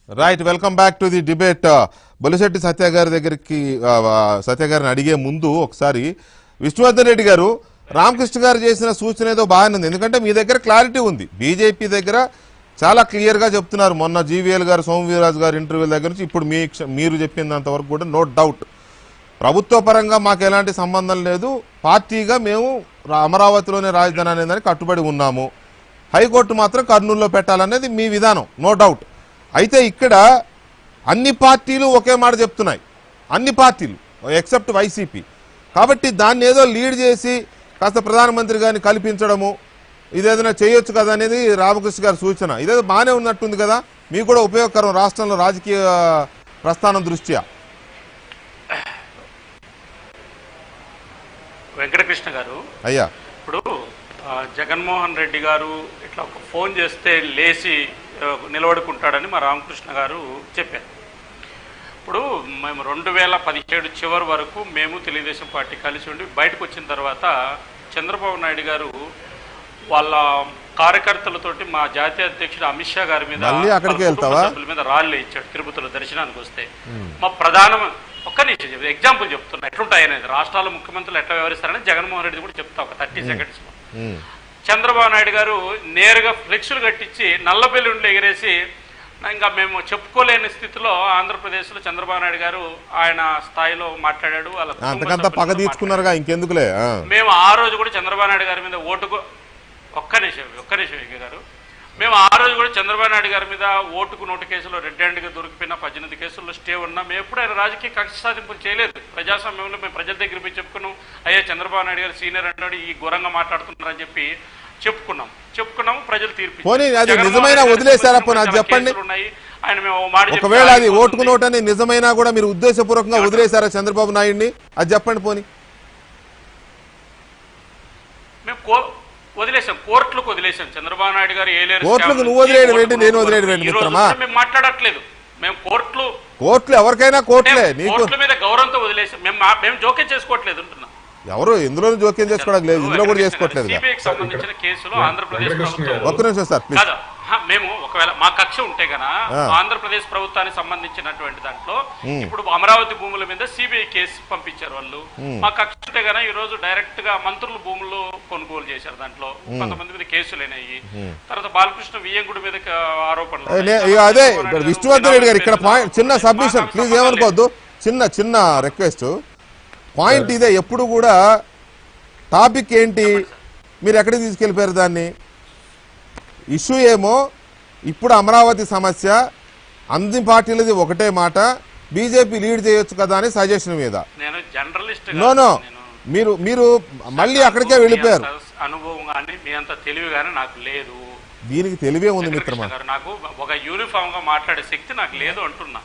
Right welcome back to the debate Bolisetti Satya గారి దగ్గరికి ఆ, ఆ, సత్య గారిని అడిగే ముందు ఒకసారి విష్ణువర్ధన్ రెడ్డి గారు రామకృష్ణ గారు చేసిన సూచన ఏదో బాగానే ఉంది ఎందుకంటే మీ దగ్గర క్లారిటీ ఉంది బీజేపీ దగ్గర చాలా క్లియర్ గా చెప్తున్నారు మొన్న జీవీఎల్ గారు సోమవీరాజు గారు ఇంటర్వ్యూ దగ్గర నుంచి ఇప్పుడు మీ క్ష- మీరు చెప్పినంత వరకు కూడా నో డౌట్ ప్రభుత్వ పరంగా మాకు ఎలాంటి సంబంధం లేదు పార్టీగా మేము రా- అమరావతిలోనే రాజధాని అనేదానికి కట్టుబడి ఉన్నాము హైకోర్టు మాత్రం కర్నూలులో పెట్టాలనేది మీ విధానం నో డౌట్ అయితే ఇక్కడ అన్ని పార్టీలు ఒకే మాట చెప్తున్నాయి అన్ని పార్టీలు ఎక్సెప్ట్ వైసీపీ కాబట్టి దాన్ని ఏదో లీడ్ చేసి కాస్త ప్రధానమంత్రి గారిని కల్పించడము ఇదేదైనా చేయొచ్చు కదా అనేది రామకృష్ణ గారి సూచన ఇదేదో బాగానే ఉన్నట్టుంది కదా మీకు కూడా ఉపయోగకరం రాష్ట్రంలో రాజకీయ ప్రస్థానం దృష్ట్యా వెంకటకృష్ణ గారు అయ్యా ఇప్పుడు ఆ, జగన్మోహన్ రెడ్డి గారు ఇట్లా ఒక ఫోన్ చేస్తే లేచి ఆ, నిలబడుకుంటాడని మా రామకృష్ణ గారు చెప్పారు ఇప్పుడు మేము రెండు వేల పదిహేడు చివరి వరకు మేము తెలుగుదేశం పార్టీ కలిసి ఉండి బయటకు వచ్చిన తర్వాత చంద్రబాబు నాయుడు గారు వాళ్ళ కార్యకర్తలతోటి మా జాతీయ అధ్యక్షుడు అమిత్ షా గారి మీద మళ్ళీ అక్కడికే వాళ్ళ కుటుంబ వెళ్తావా? సభ్యుల మీద రాళ్ళు ఇచ్చాడు తిరుపతిలో దర్శనానికి వస్తే మా ప్రధాన ఒక్క నిమిషం చెప్పు ఎగ్జాంపుల్ చెప్తున్నా ఎట్లుంటాయి అనేది రాష్ట్రాల ముఖ్యమంత్రులు ఎట్లా వ్యవహరిస్తారని జగన్మోహన్ రెడ్డి కూడా చెప్తా ఒక థర్టీ సెకండ్స్ ఉమ్. చంద్రబాబు నాయుడు గారు నేరుగా ఫ్లెక్సులు కట్టించి నల్ల బెలూన్లు ఎగిరేసి ఇంకా మేము చెప్పుకోలేని స్థితిలో ఆంధ్రప్రదేశ్లో చంద్రబాబు నాయుడు గారు ఆయన స్థాయిలో మాట్లాడాడు వాళ్ళ కుటుంబ అంతకంతా పగ సభ్యులతో తీర్చుకున్నారుగా ఇంకెందుకులే ఆ. మేము ఆ రోజు కూడా చంద్రబాబు నాయుడు గారి మీద ఓటుకు ఒక్క నిమిషం ఒక్క నిమిషం విజయ్ గారు మేము ఆ రోజు కూడా చంద్రబాబు నాయుడు గారి మీద ఓటుకు నోటు కేసులో రెడ్ హ్యాండ్గా దొరికిపోయిన పద్దెనిమిది కేసుల్లో స్టే ఉన్నా మేము ఎప్పుడు ఆయన రాజకీయ కక్ష సాధింపులు చేయలేదు ప్రజాస్వామ్యంలో మేము ప్రజల దగ్గర పోయి చెప్పుకున్నాం అయ్యా చంద్రబాబు నాయుడు గారు సీనియర్ అంటాడు ఈ ఘోరంగా మాట్లాడుతున్నారని చెప్పి చెప్పుకున్నాం చెప్పుకున్నాము ప్రజలు తీర్పు పోనీ అది జగన్మోహన్ నిజమైన రెడ్డి గారికి వదిలేశారా పోనీ అది సంబంధించిన చెప్పండి. కేసులు ఉన్నాయి ఆయన మేము ఓ మాట చెప్తే ఒకవేళ అది ఆగిపోతుంది. ఓటుకు నోటు అని నిజమైనా కూడా మీరు ఉద్దేశపూర్వకంగా వదిలేశారా చంద్రబాబు నాయుడిని అది చెప్పండి పోనీ మేము కో- వదిలేసాం కోర్టులకు వదిలేసాం చంద్రబాబు నాయుడు గారు ఏలేరు కోర్టులకు స్టాంప్ నువ్వు వదిలేయడం నుంచి ఏంటి, నేను వదిలేయడం ఏంటి ఈ రోజు మిత్రమా? కూడా మేము మాట్లాడట్లేదు మేము కోర్టులు కోర్టులు ఎవరికైనా కోర్టులే మేము నీకు కోర్టుల మీద గౌరవంతో వదిలేసాం మేము మా- మేము జోక్యం చేసుకోవట్లేదు అంటున్నా ఎవరు ఇందులో జోక్యం చేసుకోవడం లేదు ఇందులో కూడా చేసుకోవట్లేదు సిబిఐకి సంబంధించిన కేసులో ఆంధ్రప్రదేశ్ వెంకటకృష్ణ ప్రభుత్వం ఒక్క నిమిషం సార్ ప్లీజ్ కాదు హ, మేము ఒకవేళ మా కక్ష ఉంటే గన ఆ. ఆంధ్రప్రదేశ్ ప్రభుత్వానికి సంబంధించినటువంటి దాంట్లో ఇప్పుడు అమరావతి భూముల మీద సిబిఐ కేసు పంపించారు వాళ్ళు మా కక్ష ఉంటే గన ఈ రోజు డైరెక్ట్ గా మంత్రుల భూములు కొనుగోలు చేశారు దాంట్లో కొంతమంది మీద కేసులు అయినాయి తర్వాత బాలకృష్ణ వియ్యంగుడి మీద క- ఆరోపణలు ఏ, ఉన్నాయి. నే- ఇక తర్వాత అదే చంద్రబాబు ఇక్కడ నాయుడు విష్ణువర్ధన్ రెడ్డి గారు ఇక్కడ గారు పాయింట్ చిన్న మాకు సబ్మిషన్ సంబంధం ప్లీజ్ లేదు. ఏమనుకోవద్దు చిన్న చిన్న రిక్వెస్ట్ పాయింట్ ఇదే ఎప్పుడు కూడా టాపిక్ ఏంటి మీరు ఎక్కడికి తీసుకెళ్ళిపోయారు దాన్ని ఇష్యూ ఏమో ఇప్పుడు అమరావతి సమస్య అన్ని పార్టీలది ఒకటే మాట బీజేపీ లీడ్ చేయొచ్చు కదా అని సజెషన్ మీద నేను జర్నలిస్ట్ నో నో మీరు మీరు మళ్ళీ అక్కడికే వెళ్ళిపోయారు అనుభవం కానీ మీ అంత తెలివి కానీ నాకు లేదు దీనికి తెలివే ఉంది మిత్రమా వెంకటకృష్ణ గారు నాకు ఒక యూనిఫామ్ గా మాట్లాడే శక్తి నాకు లేదు అంటున్నా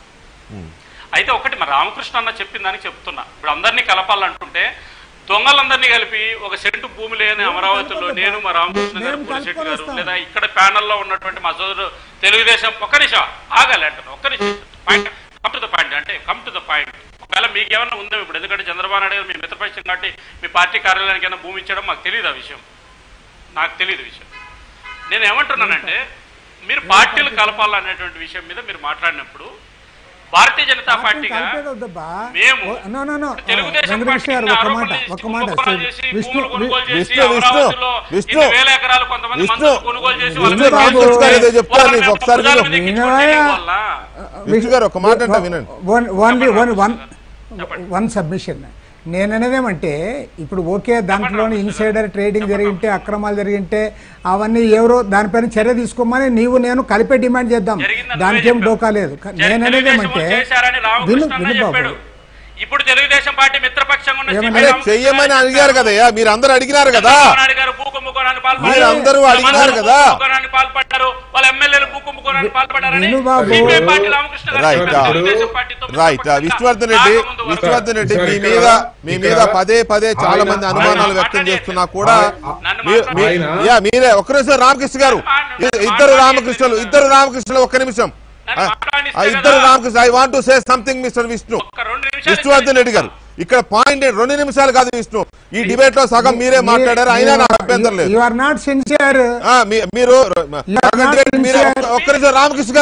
అయితే ఒకటి మా రామకృష్ణ అన్న చెప్పిన దానికి చెప్తున్నా ఇప్పుడు అందరినీ కలపాలంటుంటే దొంగలందరినీ కలిపి ఒక సెంటు భూమి లేని అమరావతిలో నేను మా రామకృష్ణ గారు పులిశెట్టి గారు లేదా ఇక్కడ ప్యానల్లో ఉన్నటువంటి మా సోదరు తెలుగుదేశం ఒక్క నిమిషం ఆగాలి అంటాను ఒక్క నిమిషం point come to the point అంటే కమ్ టు ద పాయింట్ ఒకవేళ మీకు ఏమైనా ఉందో ఇప్పుడు ఎందుకంటే చంద్రబాబు నాయుడు గారు మీ మిత్రపక్షం కాబట్టి మీ పార్టీ కార్యాలయానికి ఏమైనా భూమి ఇచ్చడం మాకు తెలియదు ఆ విషయం నాకు తెలియదు విషయం నేను ఏమంటున్నానంటే మీరు పార్టీలు కలపాలనేటువంటి విషయం మీద మీరు మాట్లాడినప్పుడు భారతీయ జనతా పార్టీగా కలిపేదొద్దబ్బా. మేము oh, no, no, no. Telugu Desam Venkatakrishna గారు పార్టీని ఒక మాట ఆరోపణలు ఒక చేసి, మాట కుంభకోణాలు చేసి, విష్ణు భూములు కొనుగోలు చేసి, విష్ణు, విష్ణు, అమరావతిలో విష్ణు, ఇన్ని వేల ఎకరాలు కొంతమంది విష్ణు, మంత్రులు కొనుగోలు చేసి వాళ్ళ విష్ణు మీద రామకృష్ణ కేసులు గారు ఏదో చెప్తారు వాళ్ళ నీకు మీద ఒకసారి భుజాల విను. మీద ఎక్కించుకొని వినయా. చేయడం వల్ల విష్ణు గారు ఒక మాట అంటే వినండి వన్ ఓన్లీ వన్ వన్ చెప్పండి. వన్ సబ్మిషన్ నేను అనేదేమంటే ఇప్పుడు ఓకే దాంట్లోనే ఇన్సైడర్ ట్రేడింగ్ జరిగింటే అక్రమాలు జరిగింటే అవన్నీ ఎవరో దానిపైన చర్య తీసుకోమని నీవు నేను కలిపే డిమాండ్ చేద్దాం జరిగిందని దానికి ఏం నువ్వే డోకా లేదు చెప్పావు. నేను అనేదేమంటే తెలుగుదేశం చేశారని విను రామకృష్ణ అన్న విను బాబు చెప్పాడు ఇప్పుడు తెలుగుదేశం పార్టీ మిత్రపక్షంగా ఉన్న ఏమన్నా? సిపి అరే రామకృష్ణ చెయ్యమని గారు అడిగారు కదయ్యా మీరు అందరు అడిగినారు కదా చంద్రబాబు నాయుడు గారు భూ కుంభకోణానికి పాల్పడ్డారు. మీరు అందరూ వాళ్ళ అడిగినారు మంత్రులు కదా. భూ కుంభకోణానికి పాల్పడ్డారు వాళ్ళ ఎమ్మెల్యేలు భూ కుంభకోణానికి పాల్పడ్డారని విను బాబు. సిపిఐ పార్టీ రామకృష్ణ గారు రైట్ చెప్పారు. తెలుగుదేశం పార్టీతో రైట్ మిత్రపక్షంగా విష్ణువర్ధన్ రెడ్డి రాకముందు వరకు. విష్ణువర్ధన్ రెడ్డి మీ ఇక్కడ- మీద మీ మీద ఇక్కడ పదే పదే చాలా ఆయన- మంది అనుమానాలు ఆయన- వ్యక్తం చేస్తున్నా కూడా నన్ను మీ- మీ- ఆయన- యా, మీరే ఒక్క నిమిషం రామకృష్ణ గారు ఇ- ఇద్దరు రామకృష్ణులు ఇద్దరు రామకృష్ణులు ఒక్క నిమిషం ఆ, ఆ, ఇద్దరు Ramakrishna I want to say something mister Vishnu ఒక్క రెండు నిమిషాలు విష్ణువర్ధన్ రెడ్డి గారు ఇక్కడ పాయింట్ ఏంటి? రెండు నిమిషాలు కాదు విష్ణు ఈ డిబేట్ లో సగం మీరే మాట్లాడారు అయినా నాకు అభ్యంతరం లేదు యు ఆర్ నాట్ సిన్సియర్ ఆ, మీ- మీరు You are సగం not debate మీరే sincere. ఒక్క- ఒక్క నిమిషం రామకృష్ణ గారు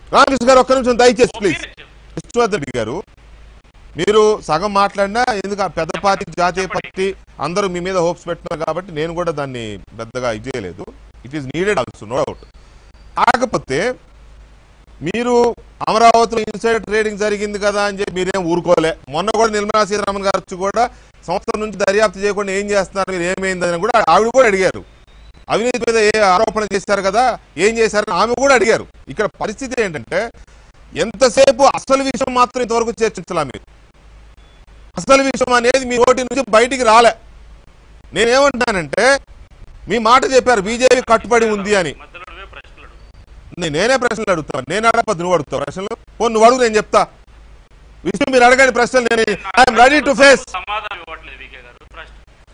రామకృష్ణ గారు ఒక్క నిమిషం దయచేసి ప్లీజ్ మీరే చెప్పండి. విష్ణువర్ధన్ రెడ్డి గారు మీరు సగం మాట్లాడినా ఎందుకు ఆ పెద్ద పార్టీ జాతీయ పార్టీ అందరూ మీ మీద హోప్స్ పెట్టినారు కాబట్టి నేను కూడా దాన్ని పెద్దగా ఇది చేయలేదు it is needed also no doubt కాకపోతే మీరు అమరావతిలో ఇన్సైడ్ ట్రేడింగ్ జరిగింది కదా అని చెప్పి మీరేం ఊరుకోలే మొన్న కూడా నిర్మలా సీతారామన్ గారు వచ్చి కూడా సంవత్సరం నుంచి దర్యాప్తు చేయకుండా ఏం చేస్తున్నారు మీరు ఏమైందని కూడా ఆవిడ కూడా అడిగారు అవినీతి మీద ఏ ఆరోపణ చేశారు కదా ఏం చేశారని ఆమె కూడా అడిగారు ఇక్కడ పరిస్థితి ఏంటంటే ఎంతసేపు అసలు విషయం మాత్రం ఇంతవరకు చర్చించలా మీరు అసలు విషయం అనేది మీ నోటి నుంచి బయటికి రాలే నేనేమంటున్నానంటే మీ మాట చెప్పారు బీజేపీ కట్టుబడి ఉంది అని మధ్యలో నువ్వే ప్రశ్నలు అడుగు. నే- నేనే ప్రశ్నలు అడుగుతాను నేను అడగదు నువ్వు అడుగుతావు ప్రశ్నలు పో నువ్వు అడుగు నేను చెప్తా విష్ణు మీరు అడగండి ప్రశ్నలు నేను ఐఎమ్ రెడీ టు ఫేస్ సమాధానం ఇవ్వట్లేదు వికే గారు ప్రశ్న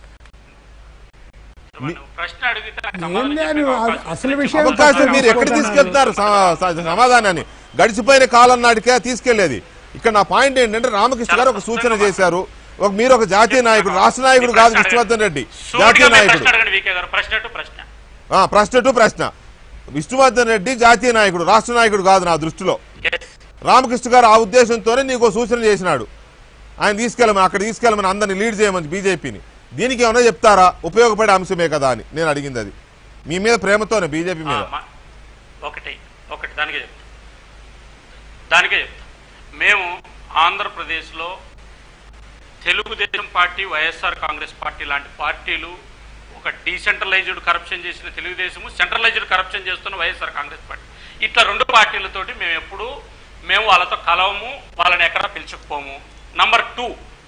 నువ్వు ప్రశ్న అడిగితే నాకు సమాధానం ఏంది చెప్పే అని అవకాశం అసలు ఉంది. విషయం అవకాశం మీరు ఎక్కడ తీసుకెళ్తారు స- స- సమాధానాన్ని గడిచిపోయిన కాలం నాటికే తీసుకెళ్లేది ఇక్కడ నా పాయింట్ ఏంటంటే రామకృష్ణ గారు ఒక సూచన చేశారు ఒక మీరు ఒక జాతీయ నాయకుడు రాష్ట్ర నాయకుడు కాదు విష్ణువర్ధన్ రెడ్డి సూటిగా జాతీయ మీరు నాయకుడు ప్రశ్న అడగండి వికే గారు ప్రశ్న టు ప్రశ్న ఆ, ప్రశ్న టు ప్రశ్న విష్ణువర్ధన్ రెడ్డి జాతీయ నాయకుడు రాష్ట్ర నాయకుడు కాదు నా దృష్టిలో Yes. రామకృష్ణ గారు ఆ ఉద్దేశంతోనే నీకు ఓ సూచన చేసినాడు ఆయన తీసుకెళ్ళమని అక్కడ తీసుకెళ్ళమని అందరిని లీడ్ చేయమని బీజేపీని దీనికి ఏమైనా చెప్తారా ఉపయోగపడే అంశమే కదా అని నేను అడిగింది అది మీ మీద ప్రేమతోనే బీజేపీ ఆ, మీద మా- ఒకటి ఒకటి దానికే చెప్తా దానికే చెప్తా మేము ఆంధ్రప్రదేశ్లో Telugu Desam party YSR Congress party లాంటి పార్టీలు ఒక డీసెంట్రలైజ్డ్ కరప్షన్ చేసిన తెలుగుదేశము సెంట్రలైజ్డ్ కరప్షన్ చేస్తున్న వైఎస్ఆర్ కాంగ్రెస్ పార్టీ ఇట్లా రెండు పార్టీలతోటి మేము ఎప్పుడు మేము వాళ్ళతో కలవము వాళ్ళని ఎక్కడ పిలుచుకుపోము నంబర్ టూ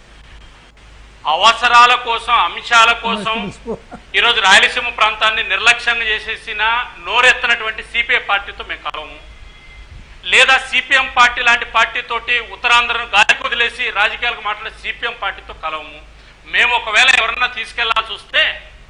అవసరాల కోసం అంశాల కోసం ఈరోజు రాయలసీమ ప్రాంతాన్ని నిర్లక్ష్యంగా చేసేసిన నోరెత్తనటువంటి సిపిఐ పార్టీతో మేము కలవము లేదా సిపిఎం పార్టీ లాంటి పార్టీతోటి ఉత్తరాంధ్రను గాలి వదిలేసి రాజకీయాలకు మాట్లాడే సిపిఎం పార్టీతో కలవము మేము ఒకవేళ ఎవరన్నా తీసుకెళ్లాల్సి వస్తే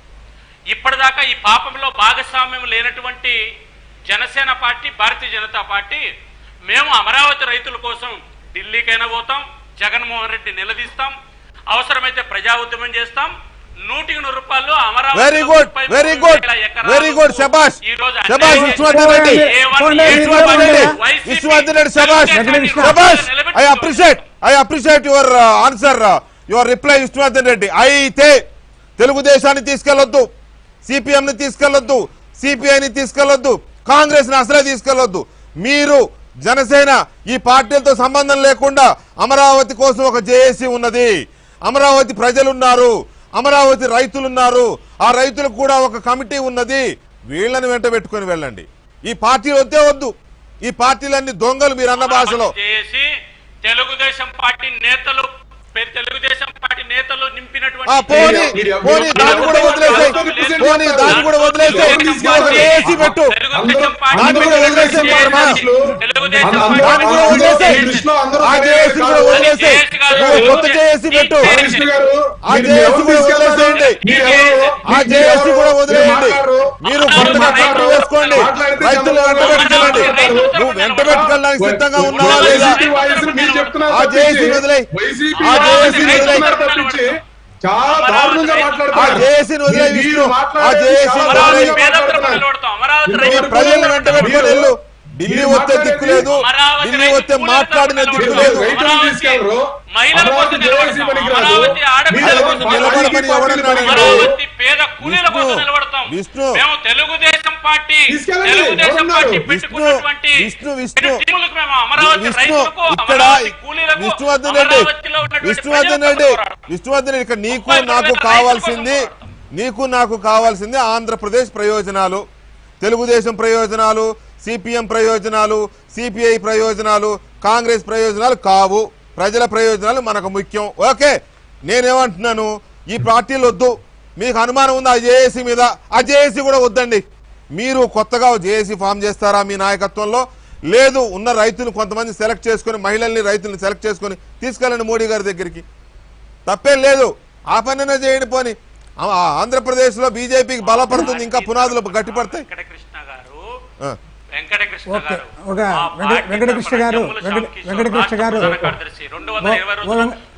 ఇప్పటిదాకా ఈ పాపంలో భాగస్వామ్యం లేనటువంటి జనసేన పార్టీ భారతీయ జనతా పార్టీ మేము అమరావతి రైతుల కోసం ఢిల్లీకైనా పోతాం జగన్మోహన్ రెడ్డి నిలదీస్తాం అవసరమైతే ప్రజా ఉద్యమం చేస్తాం నూటికి నూరు రూపాయలు Amaravati very good very good very good శబాష్ శబాష్ విశ్వవర్ధన్ రెడ్డి విశ్వవర్ధన్ రెడ్డి విశ్వవర్ధన్ రెడ్డి శబాష్ శబాష్ I appreciate I appreciate your answer your reply Vishnuvardhan Reddy అయితే తెలుగుదేశాన్ని తీసుకెళ్లొద్దు సిపిఎం ని తీసుకెళ్లొద్దు సిపిఐని తీసుకెళ్లొద్దు కాంగ్రెస్ ని అసలే తీసుకెళ్లొద్దు మీరు జనసేన ఈ పార్టీలతో సంబంధం లేకుండా అమరావతి కోసం ఒక జేఏసీ ఉన్నది అమరావతి ప్రజలున్నారు అమరావతి రైతులున్నారు ఆ రైతులకు కూడా ఒక కమిటీ ఉన్నది వీళ్ళని వెంట పెట్టుకొని వెళ్ళండి ఈ పార్టీలు వద్దే వద్దు ఈ పార్టీలన్నీ దొంగలు మీరు అన్న భాషలో చేసి తెలుగుదేశం పార్టీ నేతలు పె- తెలుగుదేశం పార్టీ నేతలు ఆ నింపినటువంటి పోనీ మీరు- పోనీ దాన్ని కూడా వదిలేసాయి పోనీ దాన్ని కూడా వదిలేసాయి ఒక ఏసీ పెట్టు తెలుగుదేశం పార్టీ దాన్ని కూడా వదిలేసాయి వర్మ. తెలుగుదేశం అందరూ- దాన్ని కూడా వదిలేసాయి దృష్టిలో అందరూ ఆ జేఏసీ కూడా వదిలేసాయి నువ్వు కొత్త జేఏసీ పెట్టు రామకృష్ణ గారు ఆ మీరు జేఏసీ ఎవరు కూడా తీసుకెళ్లారు? వదిలేసేయండి మీరు ఎవరు? ఆ మీరు జేఏసీ ఎవరు? కూడా మీరు వదిలేయండి మాట్లాడరు. మీరు కొత్తగా చట్టం వేసుకోండి రైతులు వెంట పెట్టుకెళ్ళండి నువ్వు వెంట పెట్టుకెళ్ళడానికి సిద్ధంగా ఉన్నావా లేదా వైసీపీ వాయిస్ మీరు చెప్తున్నారు ఆ జేఏసీ తప్పించి, వదిలేయ్. వైసీపీ ఆ వాయిస్ జేఏసీ మీరు వదిలేయ్. చెప్తున్నారు తప్పించి, చాలా దారుణంగా ఆ మాట్లాడుతున్నారు జేఏసీని వదిలేయ్ మీరు విష్ణు. ఆ మాట్లాడేది జేఏసీ చాలా వదిలేయ్. అమరావతి దారుణంగా పేదలకు మాట్లాడుతున్నారు. నిలబడతాం అమరావతి మీరు రైతులకు ప్రజల్ని వెంట పెట్టుకొని వెళ్ళు ఢిల్లీ మీరు వస్తే దిక్కు లేదు అమరావతి ఢిల్లీ రైతు వస్తే కూలీలకు మాట్లాడిన దిక్కు నిలబడతాం. లేదు రైతులు అమరావతి తీసుకెళ్ళరు. మహిళల అమరావతి కోసం జేఏసీ నిలబడతాం. పనికిరాదు. అమరావతి ఆడపిల్లల మీరు కోసం నిలబడమని నిలబడతాం. ఎవడన్నాడు? అమరావతి పేద కూలీల కోసం విష్ణు, నిలబడతాం విష్ణు. మేము తెలుగుదేశం పార్టీ తీసుకెళ్ళండి. తెలుగుదేశం ఎవరున్నారు? పార్టీ విష్ణు, పెట్టుకున్నటువంటి విష్ణు, విష్ణు. టీములకు మేము అమరావతి విష్ణు రైతులకు ఇక్కడ అమరావతి కూలీలకు విష్ణువర్ధన్ రెడ్డి అమరావతిలో ఉన్నటువంటి విష్ణువర్ధన్ ప్రజల రెడ్డి కోసం పోరాడతాం. విష్ణువర్ధన్ రెడ్డి ఇక్కడ నీకు ముప్పై నాకు తొమ్మిది రైతుల కావాల్సింది కోసం పోరాడతాం. నీకు నాకు కావాల్సింది ఆంధ్రప్రదేశ్ ప్రయోజనాలు తెలుగుదేశం ప్రయోజనాలు సిపిఎం ప్రయోజనాలు సిపిఐ ప్రయోజనాలు కాంగ్రెస్ ప్రయోజనాలు కావు ప్రజల ప్రయోజనాలు మనకు ముఖ్యం ఓకే నేనేమంటున్నాను ఈ పార్టీలు వద్దు మీకు అనుమానం ఉంది ఆ జేఏసీ మీద ఆ జేఏసీ కూడా వద్దండి మీరు కొత్తగా జేఏసీ ఫామ్ చేస్తారా మీ నాయకత్వంలో లేదు ఉన్న రైతులు కొంతమంది సెలెక్ట్ చేసుకొని మహిళల్ని రైతుల్ని సెలెక్ట్ చేసుకొని తీసుకెళ్ళండి మోడీ గారి దగ్గరికి తప్పేం లేదు ఆ పనినే చేయండి పోని ఆ- ఆ ఆంధ్రప్రదేశ్లో బీజేపీకి బలపడుతుంది ఇంకా పునాదులు గట్టిపడతాయి వెంకటకృష్ణ గారు ఆ. వెంకటకృష్ణ ఓకే. గారు ఒక ఆ వెంకట- పార్టీ వెంకటకృష్ణ తరపున గారు, జమ్ముల వెంకట- శ్యామ్ కిషోర్ వెంకటకృష్ణ రాష్ట్ర గారు. ప్రధాన కార్యదర్శి రెండు వందల ఇరవై ఓ- రోజులు ఓ-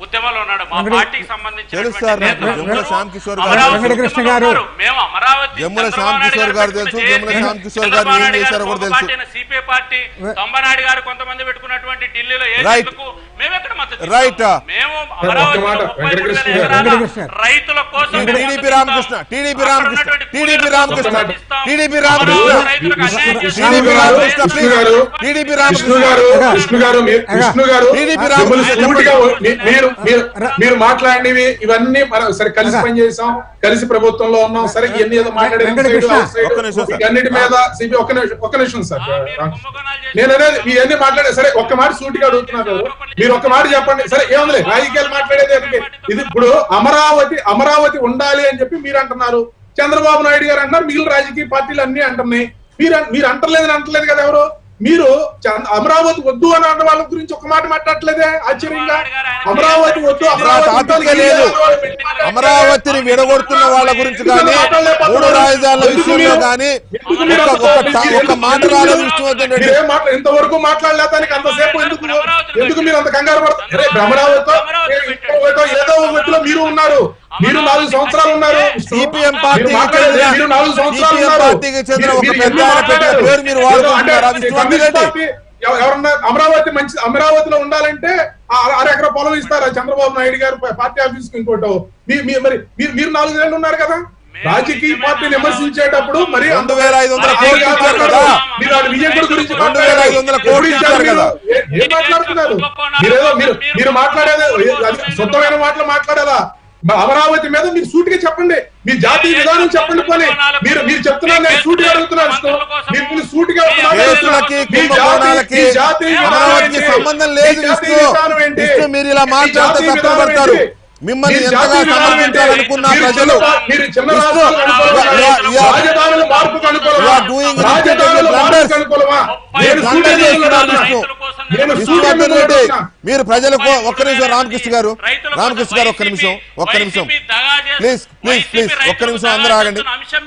ఉద్యమంలో ఉన్నాడు మా వెంకట- పార్టీకి సంబంధించిన తెలుసు సార్ నాకు. జమ్ముల శ్యామ్ కిషోర్ గారు. వెంకటకృష్ణ గారు. మేము అమరావతి జమ్ముల చంద్రబాబు శ్యామ్ నాయుడు కిషోర్ గారు పెట్టుకున్న తెలుసు. జమ్ముల జేఏసీ, శ్యామ్ కిషోర్ గారు చంద్రబాబు ఏం నాయుడు చేశారో గారు కూడా ఒక తెలుసు. పార్టీ అయిన సిపిఐ పార్టీ తొంభనాయుడు గారు కొంతమంది పెట్టుకున్నటువంటి ఢిల్లీలో Right. ఏజెంట్లకు మేము ఎక్కడ మద్దతు ఇస్తాము? Right. మేము ఒక్క అమరావతిలో మాట, ముప్పై మూడు వేల వెంకటకృష్ణ గారు. ఎకరాల వెంకటకృష్ణ గారు. రైతుల కోసం మేము టీడీపీ మద్దతు రామకృష్ణ ఇస్తాం. టీడీపీ అక్కడ రామకృష్ణ ఉన్నటువంటి టీడీపీ కూలీలకు రామకృష్ణ మద్దతు ఇస్తాం. టీడీపీ అమరావతి రామకృష్ణ రైతులకు అన్యాయం విష్ణు చేస్తాం. టీడీపీ గారు, రామకృష్ణ విష్ణు గారు, టీడీపీ విష్ణు రామకృష్ణ గారు అగా. విష్ణు గారు మీరు- అగా. విష్ణు గారు టీడీపీ మిమ్మల్ని రామకృష్ణ సూటిగా మీ- మీరు మీరు మీరు మాట్లాడినవి ఇవన్నీ మనం సరే కలిసి అగా. పనిచేసాం కలిసి ప్రభుత్వంలో ఉన్నాం సరే ఇవన్నీ ఏదో మాట్లాడేది వెంకటకృష్ణ. సైడ్, అవుట్ సైడ్, ఒక్క నిమిషం సార్. అన్నిటి మీద సిపి ఒక్క నిమిషం ఒక్క నిమిషం సార్ ఆ, మీరు కుంభకోణాలు చేసి- నేను అనేది మీ అన్ని మాట్లాడే సరే ఒక్క మాట సూటిగా అడుగుతున్నారు మీరు ఒక్క మాట చెప్పండి సరే ఏముంది రాజకీయాలు మాట్లాడేది ఎందుకు? ఇది ఇప్పుడు అమరావతి అమరావతి ఉండాలి అని చెప్పి మీరు అంటున్నారు చంద్రబాబు నాయుడు గారు అంటున్నారు మిగిలిన రాజకీయ పార్టీలు అన్ని అంటున్నాయి మీరు అన్- మీరు అంటలేదని అంటలేదు కదా ఎవరు మీరు చంద్ర- అమరావతి వద్దు అని అన్న వాళ్ళ గురించి ఒక మాట మాట్లాడట్లేదే ఆశ్చర్యంగా అమరావతి వద్దు అమరావతి టాపిక్ ఉండాలి, లేదు గిరిజనుల వాళ్ళు పెట్టి మాట్లాడితే- అమరావతిని విడగొడుతున్న వాళ్ళ గురించి కానీ మూడు రాజధానుల విషయంలో కానీ ఎందుకు మీరు ఒక అంత- ఒక మీరు ఒక మాట ఎందుకు రాలేదు మీరు- విష్ణువర్ధన్ రెడ్డి మీరేం మాట్లా ఇంతవరకు మాట్లాడలే దానికి అంతసేపు ఎందుకు ఎందుకు మీరు అంత కంగారు పడతారు అరే అమరావతితో ఇంకోవైతో ఏదో ఒక వ్యక్తిలో మీరు ఉన్నారు మీరు నాలుగు సంవత్సరాలు ఉన్నారు సిపిఎం మీరు పార్టీకి మాట్లాడేది చెందిన మీరు నాలుగు సంవత్సరాలు సిపిఎం ఉన్నారు. పార్టీకి చెందిన మీరు- ఒక మీరు పెద్ద ఎన్ని ఆయన పెట్టిన మాట్లాడారు? పేరు మీరు ఏదో వాడుకుంటున్నారా అంటే విష్ణువర్ధన్ కమ్యూనిస్ట్ రెడ్డి పార్టీ ఎవ- ఎవరన్నా అమరావతి మంచి అమరావతిలో ఉండాలంటే ఆ అర- అరెకర పొలం ఇస్తారా చంద్రబాబు నాయుడు గారు పార్టీ ఆఫీస్ కి ఇంకోటో మీ- మీ- మరి మీరు మీరు నాలుగు ఏళ్ళు ఉన్నారు కదా రాజకీయ పార్టీని విమర్శించేటప్పుడు మరి రెండు వేల ఐదు వందల ఆ- కోట్లు ఆ- ఇచ్చారు కదా. మీరు వాళ్ళ విజయకుడి గురించి రెండు వేల ఐదు వందల ఎప్పుడు కోట్లు ఇచ్చారు ఇచ్చారు మీరు? కదా. ఏ- ఏం మాట్లాడుతున్నారు మీరేదో మీరు మీరు మాట్లాడేది ఏ- అది సొంతమైన మాటలు మాట్లాడాలా మా అమరావతి మీద మీరు సూటిగా చెప్పండి మీ జాతీయ విధానం చెప్పండి పోనీ మీరు మీరు చెప్తున్నారు నేను సూటిగా అడుగుతున్నాను విష్ణు. మీరు మీరు సూటిగా ఒక మాట కేసులకి మీ జాతీయ- కుంభకోణాలకి మీ జాతీయ విధానం అమరావతికి ఏంటి? సంబంధం లేదు మీ జాతీయ విష్ణు విధానం ఏంటి? విష్ణు మీరు ఇలా మీ మాట్లాడితే జాతీయ తప్పులు విధానం పడతారు ఏంటి? మిమ్మల్ని మీ ఎంతగా జాతీయ విధానం ఏంటి? సమర్థించాలనుకున్న మీరు ప్రజలు చిన్న- మీరు చిన్న విష్ణు, రాష్ట్రాలకు అనుకూలమా? you are- you are- రాజధానుల మార్పుకు అనుకూలమా? You are doing రాజధానుల irritating మార్పుకు blunders. అనుకూలమా? నేను మీరు సూటిగా blunders చేస్తున్నారు చెప్తున్నా. విష్ణు. నేను సూటిగా విష్ణువర్ధన్ రెడ్డి చెప్తున్నా. మీరు ప్రజలకు ఒక్క నిమిషం రామకృష్ణ గారు రామకృష్ణ గారు ఒక్క నిమిషం ఒక్క నిమిషం ప్లీజ్ ప్లీజ్ ప్లీజ్ ఒక్క నిమిషం అందరూ ఆగండి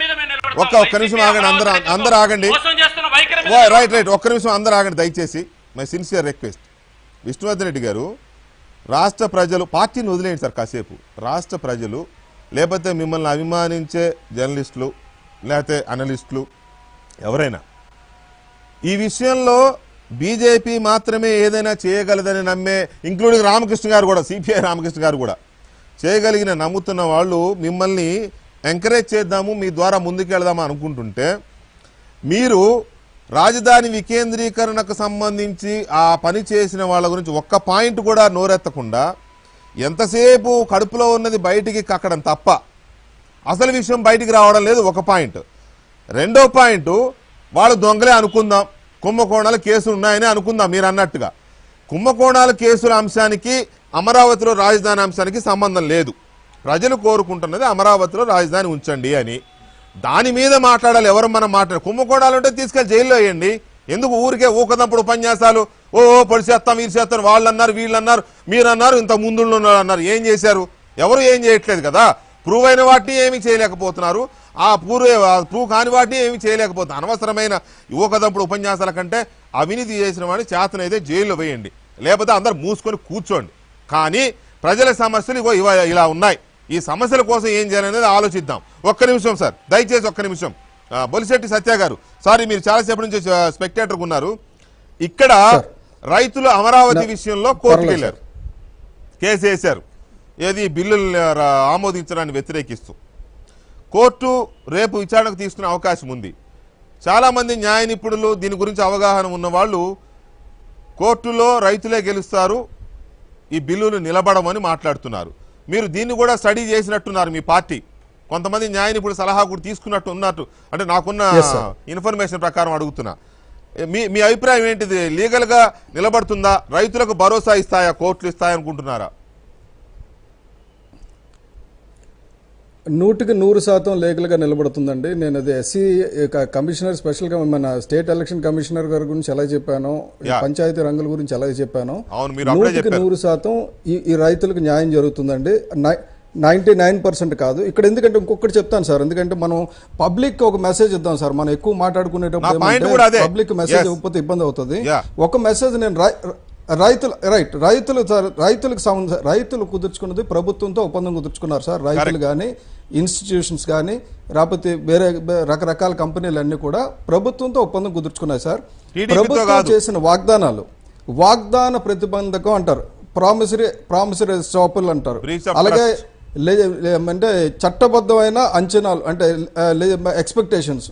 ఒక్క ఒక్క నిమిషం ఆగండి అందరూ అందరూ ఆగండి రైట్ రైట్ ఒక్క నిమిషం అందరూ ఆగండి దయచేసి my sincere request Vishnuvardhan Reddy గారు రాష్ట్ర ప్రజలు పార్టీని వదిలేయండి సార్ కాసేపు రాష్ట్ర ప్రజలు లేకపోతే మిమ్మల్ని అభిమానించే జర్నలిస్టులు లేకపోతే అనలిస్టులు ఎవరైనా ఈ విషయంలో బీజేపీ మాత్రమే ఏదైనా చేయగలదని నమ్మే ఇంక్లూడింగ్ రామకృష్ణ గారు కూడా సిపిఐ రామకృష్ణ గారు కూడా చేయగలిగిన నమ్ముతున్న వాళ్ళు మిమ్మల్ని ఎంకరేజ్ చేద్దాము మీ ద్వారా ముందుకెళ్దాము అనుకుంటుంటే మీరు రాజధాని వికేంద్రీకరణకు సంబంధించి ఆ పని చేసిన వాళ్ళ గురించి ఒక్క పాయింట్ కూడా నోరెత్తకుండా ఎంతసేపు కడుపులో ఉన్నది బయటికి కక్కడం తప్ప అసలు విషయం బయటికి రావడం లేదు ఒక పాయింట్ రెండో పాయింట్ వాళ్ళు దొంగలే అనుకుందాం కుంభకోణాల కేసులు ఉన్నాయని అనుకుందాం మీరు అన్నట్టుగా కుంభకోణాల కేసుల అంశానికి అమరావతిలో రాజధాని అంశానికి సంబంధం లేదు ప్రజలు కోరుకుంటున్నది అమరావతిలో రాజధాని ఉంచండి అని దాని మీద మాట్లాడాలి ఎవరు మనం మాట్లాడాలి కుంభకోణాలు ఉంటే తీసుకెళ్లి జైల్లో వేయండి ఎందుకు ఊరికే ఊకదంపుడు ఉపన్యాసాలు ఓ ఓ పొడిచేస్తాం వీరు చేస్తాం వాళ్ళు అన్నారు వీళ్ళు అన్నారు మీరు అన్నారు ఇంత ముందు అన్నారు ఏం చేశారు ఎవరు ఏం చేయట్లేదు కదా ప్రూవ్ అయిన వాటిని ఏమీ చేయలేకపోతున్నారు ఆ పూర్వ ప్రూవ్ కాని వాటిని ఏమీ చేయలేకపోతున్నారు అనవసరమైన యువకదంపుడు ఉపన్యాసాల కంటే అవినీతి చేసిన వాడిని చేతనైతే జైల్లో వేయండి లేకపోతే అందరు మూసుకొని కూర్చోండి కానీ ప్రజల సమస్యలు ఇగో ఇవ ఇలా ఉన్నాయి ఈ సమస్యల కోసం ఏం చేయాలనేది ఆలోచిద్దాం ఒక్క నిమిషం సార్ దయచేసి ఒక్క నిమిషం ఆ, బొలిశెట్టి సత్య గారు సారీ మీరు చాలాసేపటి నుంచి స్పెక్టేటర్ ఉన్నారు ఇక్కడ రైతులు అమరావతి విషయంలో కోర్టుకు పర్లేదు వెళ్ళారు కేసు వేశారు ఏది బిల్లులు రా- ఆమోదించడాన్ని వ్యతిరేకిస్తూ కోర్టు రేపు విచారణకు తీసుకునే అవకాశం ఉంది చాలామంది న్యాయ నిపుణులు దీని గురించి అవగాహన ఉన్న వాళ్ళు కోర్టులో రైతులే గెలుస్తారు ఈ బిల్లులు నిలబడమని మాట్లాడుతున్నారు మీరు దీన్ని కూడా స్టడీ చేసినట్టున్నారు మీ పార్టీ కొంతమంది న్యాయ నిపుణులు సలహా కూడా తీసుకున్నట్టు ఉన్నట్టు అంటే నాకున్న Yes, sir. ఇన్ఫర్మేషన్ ప్రకారం అడుగుతున్నా ఏ, మీ మీ అభిప్రాయం ఏంటిది లీగల్గా నిలబడుతుందా రైతులకు భరోసా ఇస్తాయా కోర్టులు ఇస్తాయనుకుంటున్నారా నూటికి నూరు శాతం లీగల్గా నిలబడుతుందండి నేను అది ఎస్సీ కమిషనర్ స్పెషల్గా మన స్టేట్ ఎలక్షన్ కమిషనర్ గారి గురించి ఎలా చెప్పాను ఈ Yeah. పంచాయతీ రంగుల గురించి ఎలా చెప్పాను అవును, మీరు అప్పుడే నూటికి చెప్పారు. నూరు శాతం ఈ ఈ రైతులకు న్యాయం జరుగుతుందండి నైంటీ నైన్ పర్సెంట్ కాదు ఇక్కడ ఎందుకంటే ఇంకొకటి చెప్తాను సార్ ఎందుకంటే మనం పబ్లిక్ ఒక మెసేజ్ ఇద్దాం సార్ మనం ఎక్కువ నా మాట్లాడుకునేటప్పుడు point కూడా అదే. Public message Yes. ఇవ్వకపోతే ఇబ్బంది అవుతుంది Yeah. ఒక మెసేజ్ నేను రై- రైతులు రైట్ రైతులు సార్ రైతులకు సంబంధ రైతులు కుదుర్చుకున్నది ప్రభుత్వంతో ఒప్పందం కుదుర్చుకున్నారు సార్ రైతులు కానీ ఇన్స్టిట్యూషన్స్ కానీ లేకపోతే వేరే బే- రకరకాల కంపెనీలు అన్ని కూడా ప్రభుత్వంతో ఒప్పందం కుదుర్చుకున్నాయి సార్ TDP తో ప్రభుత్వం కాదు. చేసిన వాగ్దానాలు వాగ్దాన ప్రతిబంధకం అంటారు ప్రామిసరీ ప్రామిసరీ స్టాపులు అంటారు Breach of అలాగే trust. లే- లే- అంటే చట్టబద్ధమైన అంచనాలు అంటే ఎక్స్పెక్టేషన్స్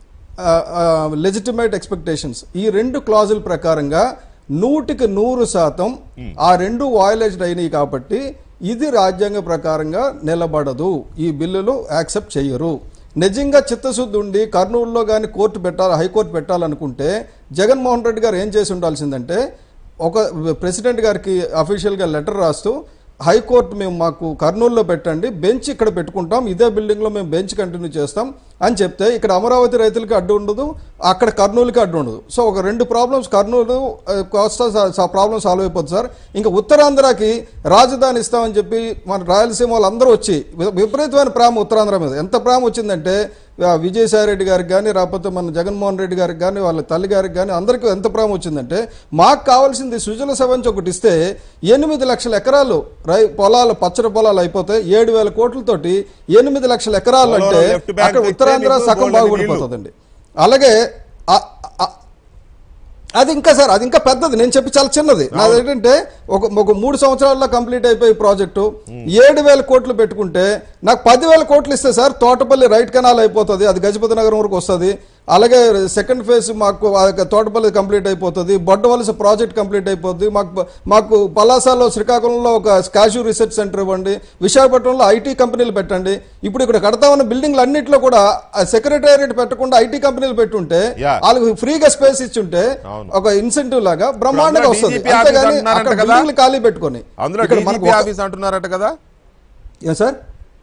లెజిటిమేట్ ఎక్స్పెక్టేషన్స్ ఈ రెండు క్లాజుల ప్రకారంగా నూటికి నూరు శాతం ఆ రెండు వాయలేషన్ అయినాయి కాబట్టి ఇది రాజ్యాంగ ప్రకారంగా నిలబడదు ఈ బిల్లులు యాక్సెప్ట్ చేయరు నిజంగా చిత్తశుద్ధి ఉండి కర్నూలులో కానీ కోర్టు పెట్టాలి హైకోర్టు పెట్టాలనుకుంటే జగన్మోహన్ రెడ్డి గారు ఏం చేసి ఉండాల్సిందంటే ఒక ప్రెసిడెంట్ గారికి అఫీషియల్గా లెటర్ రాస్తూ హైకోర్టు మేము మాకు కర్నూలులో పెట్టండి బెంచ్ ఇక్కడ పెట్టుకుంటాం ఇదే బిల్డింగ్లో మేము బెంచ్ కంటిన్యూ చేస్తాం అని చెప్తే ఇక్కడ అమరావతి రైతులకి అడ్డు ఉండదు అక్కడ కర్నూలుకి అడ్డు ఉండదు సో ఒక రెండు ప్రాబ్లమ్స్ కర్నూలు ఆ, కోస్తా ప్రాబ్లమ్ సాల్వ్ అయిపోతుంది సార్ ఇంకా ఉత్తరాంధ్రకి రాజధాని ఇస్తామని చెప్పి మన రాయలసీమ వాళ్ళందరూ వచ్చి వి- విపరీతమైన ప్రేమ ఉత్తరాంధ్ర మీద ఎంత ప్రేమ వచ్చిందంటే ఆ, విజయసాయి రెడ్డి గారికి కానీ లేకపోతే మన జగన్మోహన్ రెడ్డి గారికి కానీ వాళ్ళ తల్లి గారికి కానీ అందరికీ ఎంత ప్రేమ వచ్చిందంటే మాకు కావాల్సింది సుజల సెవెన్స్ ఒకటి ఇస్తే ఎనిమిది లక్షల ఎకరాలు రై పొలాలు పచ్చడి పొలాలు అయిపోతాయి ఏడు వేల కోట్లతోటి ఎనిమిది లక్షల ఎకరాలు అంటే పోలవరం left bank అక్కడ తెస్తే ఉత్తరాంధ్ర మీకు సగం బోలెడన్ని బాగుపడిపోతుందండి అలాగే ఆ- ఆ- అది ఇంకా సార్ అది ఇంకా పెద్దది నేను చెప్పి చాలా చిన్నది నాది ఏంటంటే ఒక ఒక మూడు సంవత్సరాల్లో కంప్లీట్ అయిపోయి ప్రాజెక్టు ఏడు వేల కోట్లు పెట్టుకుంటే నాకు పదివేల కోట్లు ఇస్తే సార్ తోటపల్లి రైట్ కెనాల్ అయిపోతుంది అది గజపతి నగరం వరకు వస్తుంది అలాగే సెకండ్ ఫేజ్ మాకు ఆ తోటపల్లి కంప్లీట్ అయిపోతుంది బొడ్డవలస ప్రాజెక్ట్ కంప్లీట్ అయిపోతుంది మాకు మాకు పలాసాలో శ్రీకాకుళంలో ఒక స్కాష్యూ రీసెర్చ్ సెంటర్ ఇవ్వండి విశాఖపట్నంలో ఐటీ కంపెనీలు పెట్టండి ఇప్పుడు ఇక్కడ కడతా ఉన్న బిల్డింగ్లు అన్నింటిలో కూడా సెక్రటేరియట్ పెట్టకుండా ఐటీ కంపెనీలు పెట్టుంటే Yeah. వాళ్ళకి ఫ్రీగా స్పేస్ ఇచ్చుంటే అవును. ఒక ఇన్సెంటివ్ లాగా బ్రహ్మాండంగా అందులో వస్తుంది DGP ఆఫీస్ అంతేగాని అంటున్నారంట అక్కడ కదా? బిల్డింగ్లు ఖాళీ పెట్టుకొని అందులో ఇక్కడ మనకు డీజీపీ ఒక- ఆఫీస్ అంటున్నారట కదా ఏ సార్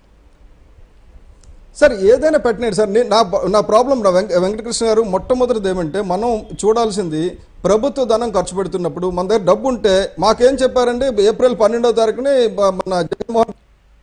సార్ ఏదైనా పెట్టినాడు సార్ నేను- నా నా ప్రాబ్లం నా వెంక వెంకటకృష్ణ గారు మొట్టమొదటిది ఏమంటే మనం చూడాల్సింది ప్రభుత్వ ధనం ఖర్చు పెడుతున్నప్పుడు మన దగ్గర డబ్బు ఉంటే మాకేం చెప్పారండి ఏప్రిల్ పన్నెండో తారీఖుని బ- మన జగన్మోహన్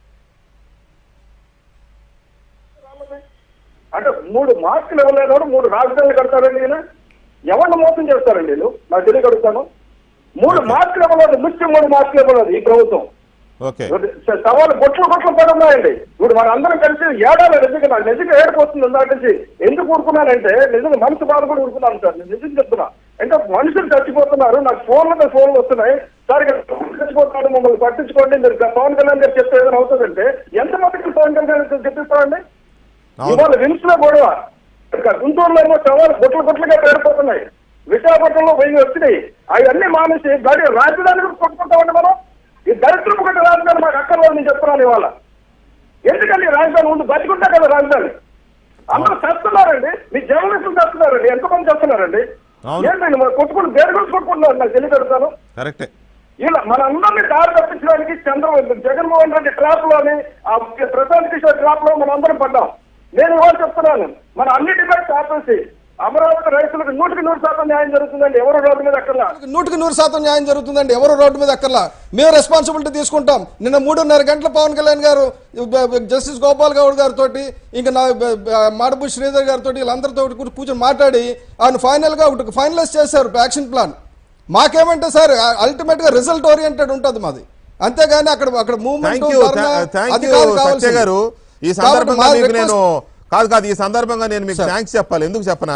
అంటే మూడు మార్కులు ఇవ్వలేనోడు మూడు రాజధానులు కడతారండి ఈయన ఎవరిని మోసం చేస్తారండి వీళ్ళు నాకు తెలియక అడుగుతాను మూడు మార్కులు ఇవ్వలేదు ముఖ్యం మూడు మార్కులు ఇవ్వలేదు ఈ ప్రభుత్వం ఓకే సవాలు బొట్లు బొట్లు పడి ఉన్నాయండి ఇప్పుడు మన అందరం కలిసి ఏడాది నిజంగా నాకు నిజంగా ఏడుపోతుంది ఇందాక నుంచి ఎందుకు ఊరుకున్నానంటే నిజంగా మనసు బాధ కూడా ఊరుకున్నాను సార్ నేను నిజం చెప్తున్నా అంటే మనుషులు చచ్చిపోతున్నారు నాకు ఫోన్ల మీద ఫోన్లు వస్తున్నాయి సార్ ఇక్కడ చచ్చిపోతున్నాడు మమ్మల్ని పట్టించుకోండి మీరు పవన్ కళ్యాణ్ గారు చెప్తే ఏదైనా అవుతుందంటే ఎంత మందికి పవన్ కళ్యాణ్ గారు చెప్పిస్తామండి అవును. ఇవాళ విమ్స్ లో గొడవ ఇక్కడ గుంటూరులో ఏమో సవాలు గుట్లు గుట్లుగా పేరుపోతున్నాయి విశాఖపట్నంలో వెయ్యి వచ్చినాయి అవన్నీ మానేసి గడి రాజధాని కూడా కొట్టుకుంటామండి మనం ఈ దరిద్రం ఒకటి రాజధాని మాకు అక్కర్లేదు నేను చెప్తున్నాను ఇవాళ ఎందుకండి ఈ రాజధాని ముందు బతికుంటా కదా రాజధాని అందరూ చేస్తున్నారండి మీ జర్నలిస్టులు చేస్తున్నారండి ఎంతమంది చేస్తున్నారండి అవును. ఏంటండి మరి కొట్టుకుని దేని గురించి కొట్టుకుంటున్నారు నాకు తెలియపెడతాను కరెక్టే ఇలా మన అందరినీ దారి తప్పించడానికి చంద్రబాబు జగన్మోహన్ రెడ్డి ట్రాప్ లోని ఆ ప్రశాంత్ కిషోర్ ట్రాప్ లో మనం అందరం పడ్డాం నేను ఇవాళ చెప్తున్నాను మన అన్ని డిబేట్స్ ఆపేసి అమరావతి రైతులకు నూటికి నూరు శాతం న్యాయం జరుగుతుందండి ఎవరు రోడ్డు మీద అక్కర్లా నూటికి నూరు శాతం న్యాయం జరుగుతుందండి ఎవరు రోడ్డు మీద అక్కర్లా మేము రెస్పాన్సిబిలిటీ తీసుకుంటాం నిన్న మూడున్నర గంటల పవన్ కళ్యాణ్ గారు బ- బ- జస్టిస్ గోపాల్ గౌడ్ గారితో ఇంకా నా బ- బ- మాడబు శ్రీధర్ గారితో వీళ్ళందరితో కూర్చొని కూర్చొని మాట్లాడి ఆయన ఫైనల్ గా ఒకటి ఫైనలైజ్ చేశారు యాక్షన్ ప్లాన్ మాకేమంటే సార్ అల్టిమేట్ గా రిజల్ట్ ఓరియంటెడ్ ఉంటుంది మాది అంతేగాని అక్కడ అక్కడ movement thank you thank you Satya గారు ఈ సందర్భంగా మీకు నేను కాదు కాదు ఈ సందర్భంగా నేను మీకు సార్. థ్యాంక్స్ చెప్పాలి ఎందుకు చెప్పనా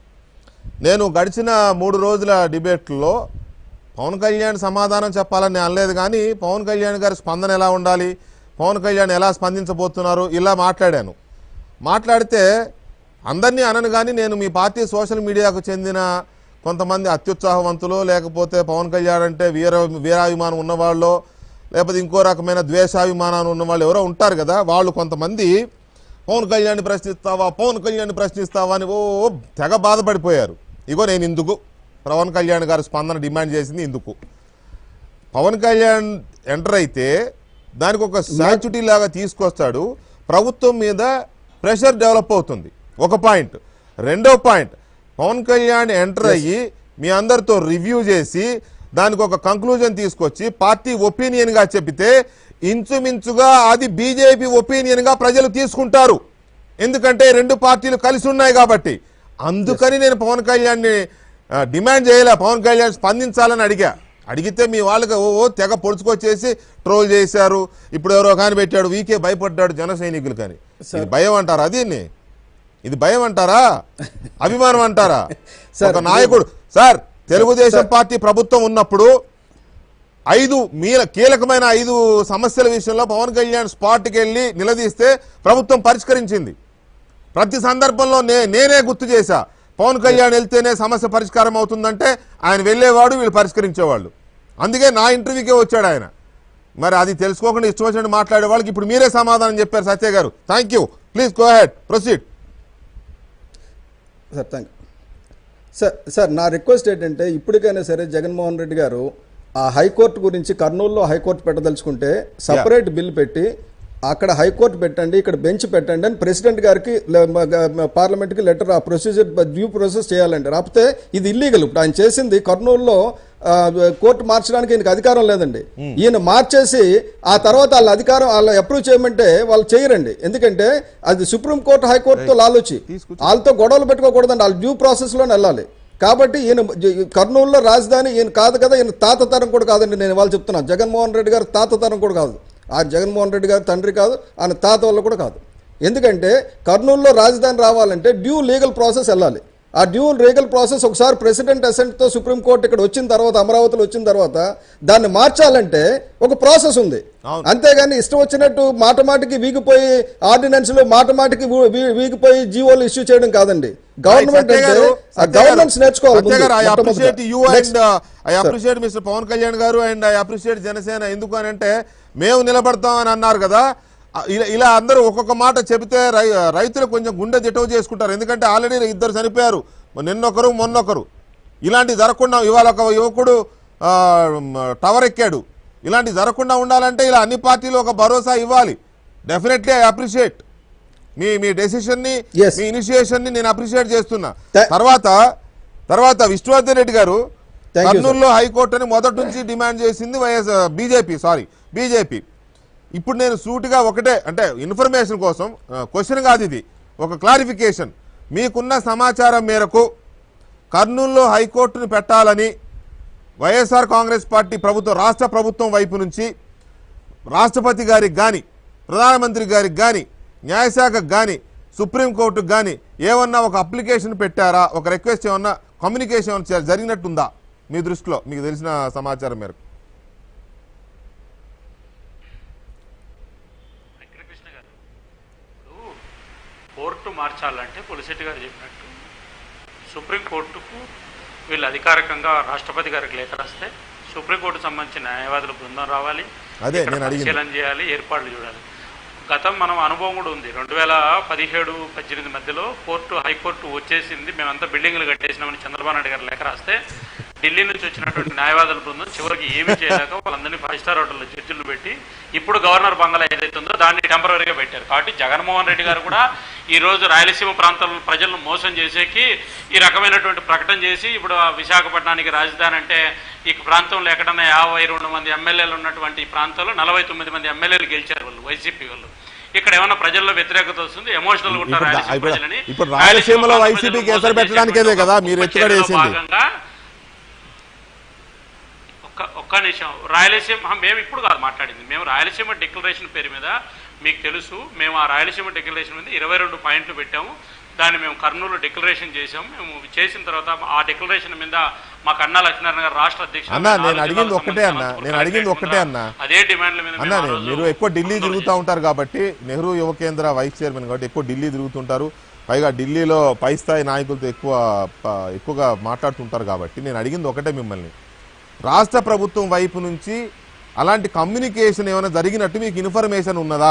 నేను గడిచిన మూడు రోజుల డిబేట్లో పవన్ కళ్యాణ్ సమాధానం చెప్పాలని నేను అనలేదు కానీ పవన్ కళ్యాణ్ గారి స్పందన ఎలా ఉండాలి పవన్ కళ్యాణ్ ఎలా స్పందించబోతున్నారు ఇలా మాట్లాడాను మాట్లాడితే అందరినీ అనను కానీ నేను మీ పార్టీ సోషల్ మీడియాకు చెందిన కొంతమంది అత్యుత్సాహవంతులు లేకపోతే పవన్ కళ్యాణ్ అంటే వీర వీరాభిమానం ఉన్నవాళ్ళు లేకపోతే ఇంకో రకమైన ద్వేషాభిమానాలు ఉన్నవాళ్ళు ఎవరో ఉంటారు కదా వాళ్ళు కొంతమంది పవన్ కళ్యాణ్ ప్రశ్నిస్తావా పవన్ కళ్యాణ్ ప్రశ్నిస్తావా అని ఓ తెగ బాధపడిపోయారు ఇగో నేను ఇందుకు పవన్ కళ్యాణ్ గారి స్పందన డిమాండ్ చేసింది ఇందుకు పవన్ కళ్యాణ్ ఎంటర్ అయితే దానికి ఒక సాచ్యుటీ లాగా తీసుకొస్తాడు ప్రభుత్వం మీద ప్రెషర్ డెవలప్ అవుతుంది ఒక పాయింట్ రెండో పాయింట్ పవన్ కళ్యాణ్ ఎంటర్ అయ్యి మీ అందరితో రివ్యూ చేసి దానికి ఒక కంక్లూజన్ తీసుకొచ్చి పార్టీ ఒపీనియన్ గా చెబితే ఇంచుమించుగా అది బీజేపీ ఒపీనియన్ గా ప్రజలు తీసుకుంటారు ఎందుకంటే రెండు పార్టీలు కలిసి ఉన్నాయి కాబట్టి అందుకని నేను పవన్ కళ్యాణ్ని ఆ, డిమాండ్ చేయలే పవన్ కళ్యాణ్ స్పందించాలని అడిగా అడిగితే మీ వాళ్ళకి ఓ ఓ తెగ పొడుచుకొచ్చేసి ట్రోల్ చేశారు ఇప్పుడు ఎవరో కాని పెట్టాడు వీకే భయపడ్డాడు జన సైనికులు కానీ ఇది భయం అంటారా దీన్ని ఇది భయం అంటారా అభిమానం అంటారా సార్, ఒక నాయకుడు సార్ తెలుగుదేశం పార్టీ ప్రభుత్వం ఉన్నప్పుడు ఐదు మీల కీలకమైన ఐదు సమస్యల విషయంలో పవన్ కళ్యాణ్ స్పాట్కి వెళ్ళి నిలదీస్తే ప్రభుత్వం పరిష్కరించింది ప్రతి సందర్భంలో నే నేనే గుర్తు చేశా పవన్ కళ్యాణ్ వెళ్తేనే సమస్య పరిష్కారం అవుతుందంటే ఆయన వెళ్ళేవాడు వీళ్ళు పరిష్కరించేవాళ్ళు అందుకే నా ఇంటర్వ్యూకే వచ్చాడు ఆయన మరి అది తెలుసుకోకుండా ఇష్టం వచ్చినట్టు మాట్లాడే వాళ్ళకి ఇప్పుడు మీరే సమాధానం చెప్పారు సత్య గారు thank you please go ahead proceed sir thank sir sir నా రిక్వెస్ట్ ఏంటంటే ఇప్పటికైనా సరే జగన్మోహన్ రెడ్డి గారు ఆ హైకోర్టు గురించి కర్నూలులో హైకోర్టు పెట్టదలుచుకుంటే సపరేట్ బిల్ పెట్టి అక్కడ హైకోర్టు పెట్టండి ఇక్కడ బెంచ్ పెట్టండి అని ప్రెసిడెంట్ గారికి లే- మ- గ- పార్లమెంట్కి లెటర్ ఆ ప్రొసీజర్ డ్యూ ప్రాసెస్ చేయాలండి రాకపోతే ఇది ఇల్లీగల్ ఇప్పుడు ఆయన చేసింది కర్నూలులో ఆ, కోర్టు మార్చడానికి ఈయనకి అధికారం లేదండి ఈయన మార్చేసి ఆ తర్వాత వాళ్ళ అధికారం వాళ్ళ అప్రూవ్ చేయమంటే వాళ్ళు చేయరండి ఎందుకంటే అది సుప్రీం కోర్టు హైకోర్టుతో లాలోచి తీసుకొచ్చి- వాళ్ళతో గొడవలు పెట్టుకోకూడదండి వాళ్ళు డ్యూ ప్రాసెస్లోనే వెళ్ళాలి కాబట్టి ఈయన జ- కర్నూలులో రాజధాని ఈయన కాదు కదా ఈయన తాత తరం కూడా కాదండి నేను వాళ్ళు చెప్తున్నాను జగన్మోహన్ రెడ్డి గారు తాత తరం కూడా కాదు ఆ జగన్మోహన్ రెడ్డి గారు తండ్రి కాదు ఆయన తాత వల్ల కూడా కాదు ఎందుకంటే కర్నూలులో రాజధాని రావాలంటే డ్యూ లీగల్ ప్రాసెస్ వెళ్ళాలి ఆ డ్యూ లీగల్ ప్రాసెస్ ఒకసారి ప్రెసిడెంట్ అసెంట్తో సుప్రీంకోర్టు ఇక్కడ వచ్చిన తర్వాత అమరావతిలో వచ్చిన తర్వాత దాన్ని మార్చాలంటే ఒక ప్రాసెస్ ఉంది అవును. అంతేగాని ఇష్టం వచ్చినట్టు మాట మాటికి వీగిపోయి ఆర్డినెన్స్ లో మాట మాటికి వీ- వీ- వీగిపోయి జీవోలు ఇష్యూ చేయడం కాదండి గవర్నమెంట్ సత్య అంటే గారు, ఆ సత్య గవర్నెన్స్ గారు, నేర్చుకోవాలి సత్య గారు, I ముందు, appreciate you మొట్టమొదట. and uh, I Sir. appreciate Mr. Pawan Kalyan గారు అండ్ ఐ అప్రిషియేట్ జనసేన ఎందుకు అని అంటే మేము నిలబడతాం అని అన్నారు కదా ఆ, ఇలా ఇలా అందరూ ఒక్కొక్క మాట చెబితే రై రైతులు కొంచెం గుండె దిటవు చేసుకుంటారు ఎందుకంటే ఆల్రెడీ ఇద్దరు చనిపోయారు నిన్నొకరు మొన్నొకరు ఇలాంటి జరగకుండా ఇవాళ ఒక యువకుడు ఆ, మ్, టవర్ ఎక్కాడు ఇలాంటి జరగకుండా ఉండాలంటే ఇలా అన్ని పార్టీలు ఒక భరోసా ఇవ్వాలి డెఫినెట్లీ ఐ అప్రిషియేట్ మీ మీ డెసిషన్ ని Yes. మీ ఇనిషియేషన్ ని నేను అప్రిషియేట్ చేస్తున్నా Tha- తర్వాత తర్వాత విష్ణువర్ధన్ రెడ్డి గారు Thank you, sir. కర్నూలులో హైకోర్టు అని మొదటి నుంచి డిమాండ్ చేసింది వైఎస్ బీజేపీ సారీ బీజేపీ ఇప్పుడు నేను సూటిగా ఒకటే అంటే ఇన్ఫర్మేషన్ కోసం క్వశ్చన్ కాదు ఇది ఒక క్లారిఫికేషన్ మీకున్న సమాచారం మేరకు కర్నూలులో హైకోర్టును పెట్టాలని వైఎస్ఆర్ కాంగ్రెస్ పార్టీ ప్రభుత్వం రాష్ట్ర ప్రభుత్వం వైపు నుంచి రాష్ట్రపతి గారికి కానీ ప్రధానమంత్రి గారికి కానీ న్యాయశాఖకు కానీ సుప్రీంకోర్టుకు కానీ ఏమన్నా ఒక అప్లికేషన్ పెట్టారా ఒక రిక్వెస్ట్ ఏమన్నా కమ్యూనికేషన్ ఏమన్నా జ- జరిగినట్టుందా మీ దృష్టిలో మీకు తెలిసిన సమాచారం మేరకు వెంకటకృష్ణ గారు ఇప్పుడు కోర్టు మార్చాలంటే పులిశెట్టి గారు చెప్పినట్టు సుప్రీంకోర్టుకు వీళ్ళు అధికారికంగా రాష్ట్రపతి గారికి లేఖ రాస్తే సుప్రీంకోర్టు సంబంధించిన న్యాయవాదుల బృందం రావాలి అదే ఇక్కడ నేను అడిగింది. పరిశీలన చేయాలి ఏర్పాట్లు చూడాలి గతం మనం అనుభవం కూడా ఉంది రెండు వేల పదిహేడు పద్దెనిమిది మధ్యలో కోర్టు హైకోర్టు వచ్చేసింది మేమంతా బిల్డింగ్లు కట్టేసినామని చంద్రబాబు నాయుడు గారు లేఖ రాస్తే ఢిల్లీ నుంచి వచ్చినటువంటి న్యాయవాదుల బృందం చివరికి ఏమీ చేయలేక వాళ్ళందరినీ ఫైవ్ స్టార్ హోటల్లో జడ్జిలు పెట్టి ఇప్పుడు గవర్నర్ బంగ్లా ఏదైతే ఉందో దాన్ని టెంపరీగా పెట్టారు కాబట్టి జగన్మోహన్ రెడ్డి గారు కూడా ఈ రోజు రాయలసీమ ప్రాంతాల ప్రజలను మోసం చేసేకి ఈ రకమైనటువంటి ప్రకటన చేసి ఇప్పుడు ఆ విశాఖపట్నానికి రాజధాని అంటే ఈ ప్రాంతంలో ఎక్కడన్నా యాభై రెండు మంది ఎమ్మెల్యేలు ఉన్నటువంటి ఈ ప్రాంతంలో నలభై తొమ్మిది మంది ఎమ్మెల్యేలు గెలిచారు వాళ్ళు వైసీపీ వాళ్ళు ఇక్కడ ఏమైనా ప్రజల్లో వ్యతిరేకత వస్తుంది ఎమోషనల్ ఉంటారు ఇప్పుడు రాయలసీమ ఇప్పుడు- ప్రజలని ఇప్పుడు రాయలసీమలో ప్రాంత వైసీపీకి ప్రజలను ఎసరు మోసం పెట్టడానికే చేసేటువంటి కదా ఒక మీరు గొప్ప ఎత్తుగడ చర్యలో వేసింది. భాగంగా ఒక్క ఒక్క నిమిషం రాయలసీమ మేము ఇప్పుడు కాదు మాట్లాడింది మేము రాయలసీమ డిక్లరేషన్ పేరు మీద మీకు తెలుసు మేము ఆ రాయలసీమ డిక్లరేషన్ మీద ఇరవై రెండు పాయింట్లు పెట్టాము దాన్ని మేము కర్నూలు డిక్లరేషన్ చేసాము మేము చేసిన తర్వాత ఆ డిక్లరేషన్ మీద మా కన్నా లక్ష్మీనారాయణ గారు రాష్ట్ర అధ్యక్షులు అన్నా, నాలుగు నేను అడిగింది జిల్లాలకు ఒక్కటే అన్నా, సంబంధించిన నేను అడిగింది కలెక్టరేట్ ఒక్కటే ముందర అన్నా. అదే డిమాండ్ల మీద అన్నా మేము ఆ రోజు మీరు ఎక్కువ ఢిల్లీ ఆందోళన తిరుగుతూ ఉంటారు కాబట్టి నెహ్రూ యువ కేంద్ర వైస్ చైర్మన్ కాబట్టి ఎక్కువ ఢిల్లీ తిరుగుతుంటారు పైగా ఢిల్లీలో పై స్థాయి నాయకులతో ఎక్కువ ప- ఎక్కువగా మాట్లాడుతుంటారు కాబట్టి నేను అడిగింది ఒకటే మిమ్మల్ని రాష్ట్ర ప్రభుత్వం వైపు నుంచి అలాంటి కమ్యూనికేషన్ ఏమైనా జరిగినట్టు మీకు ఇన్ఫర్మేషన్ ఉన్నదా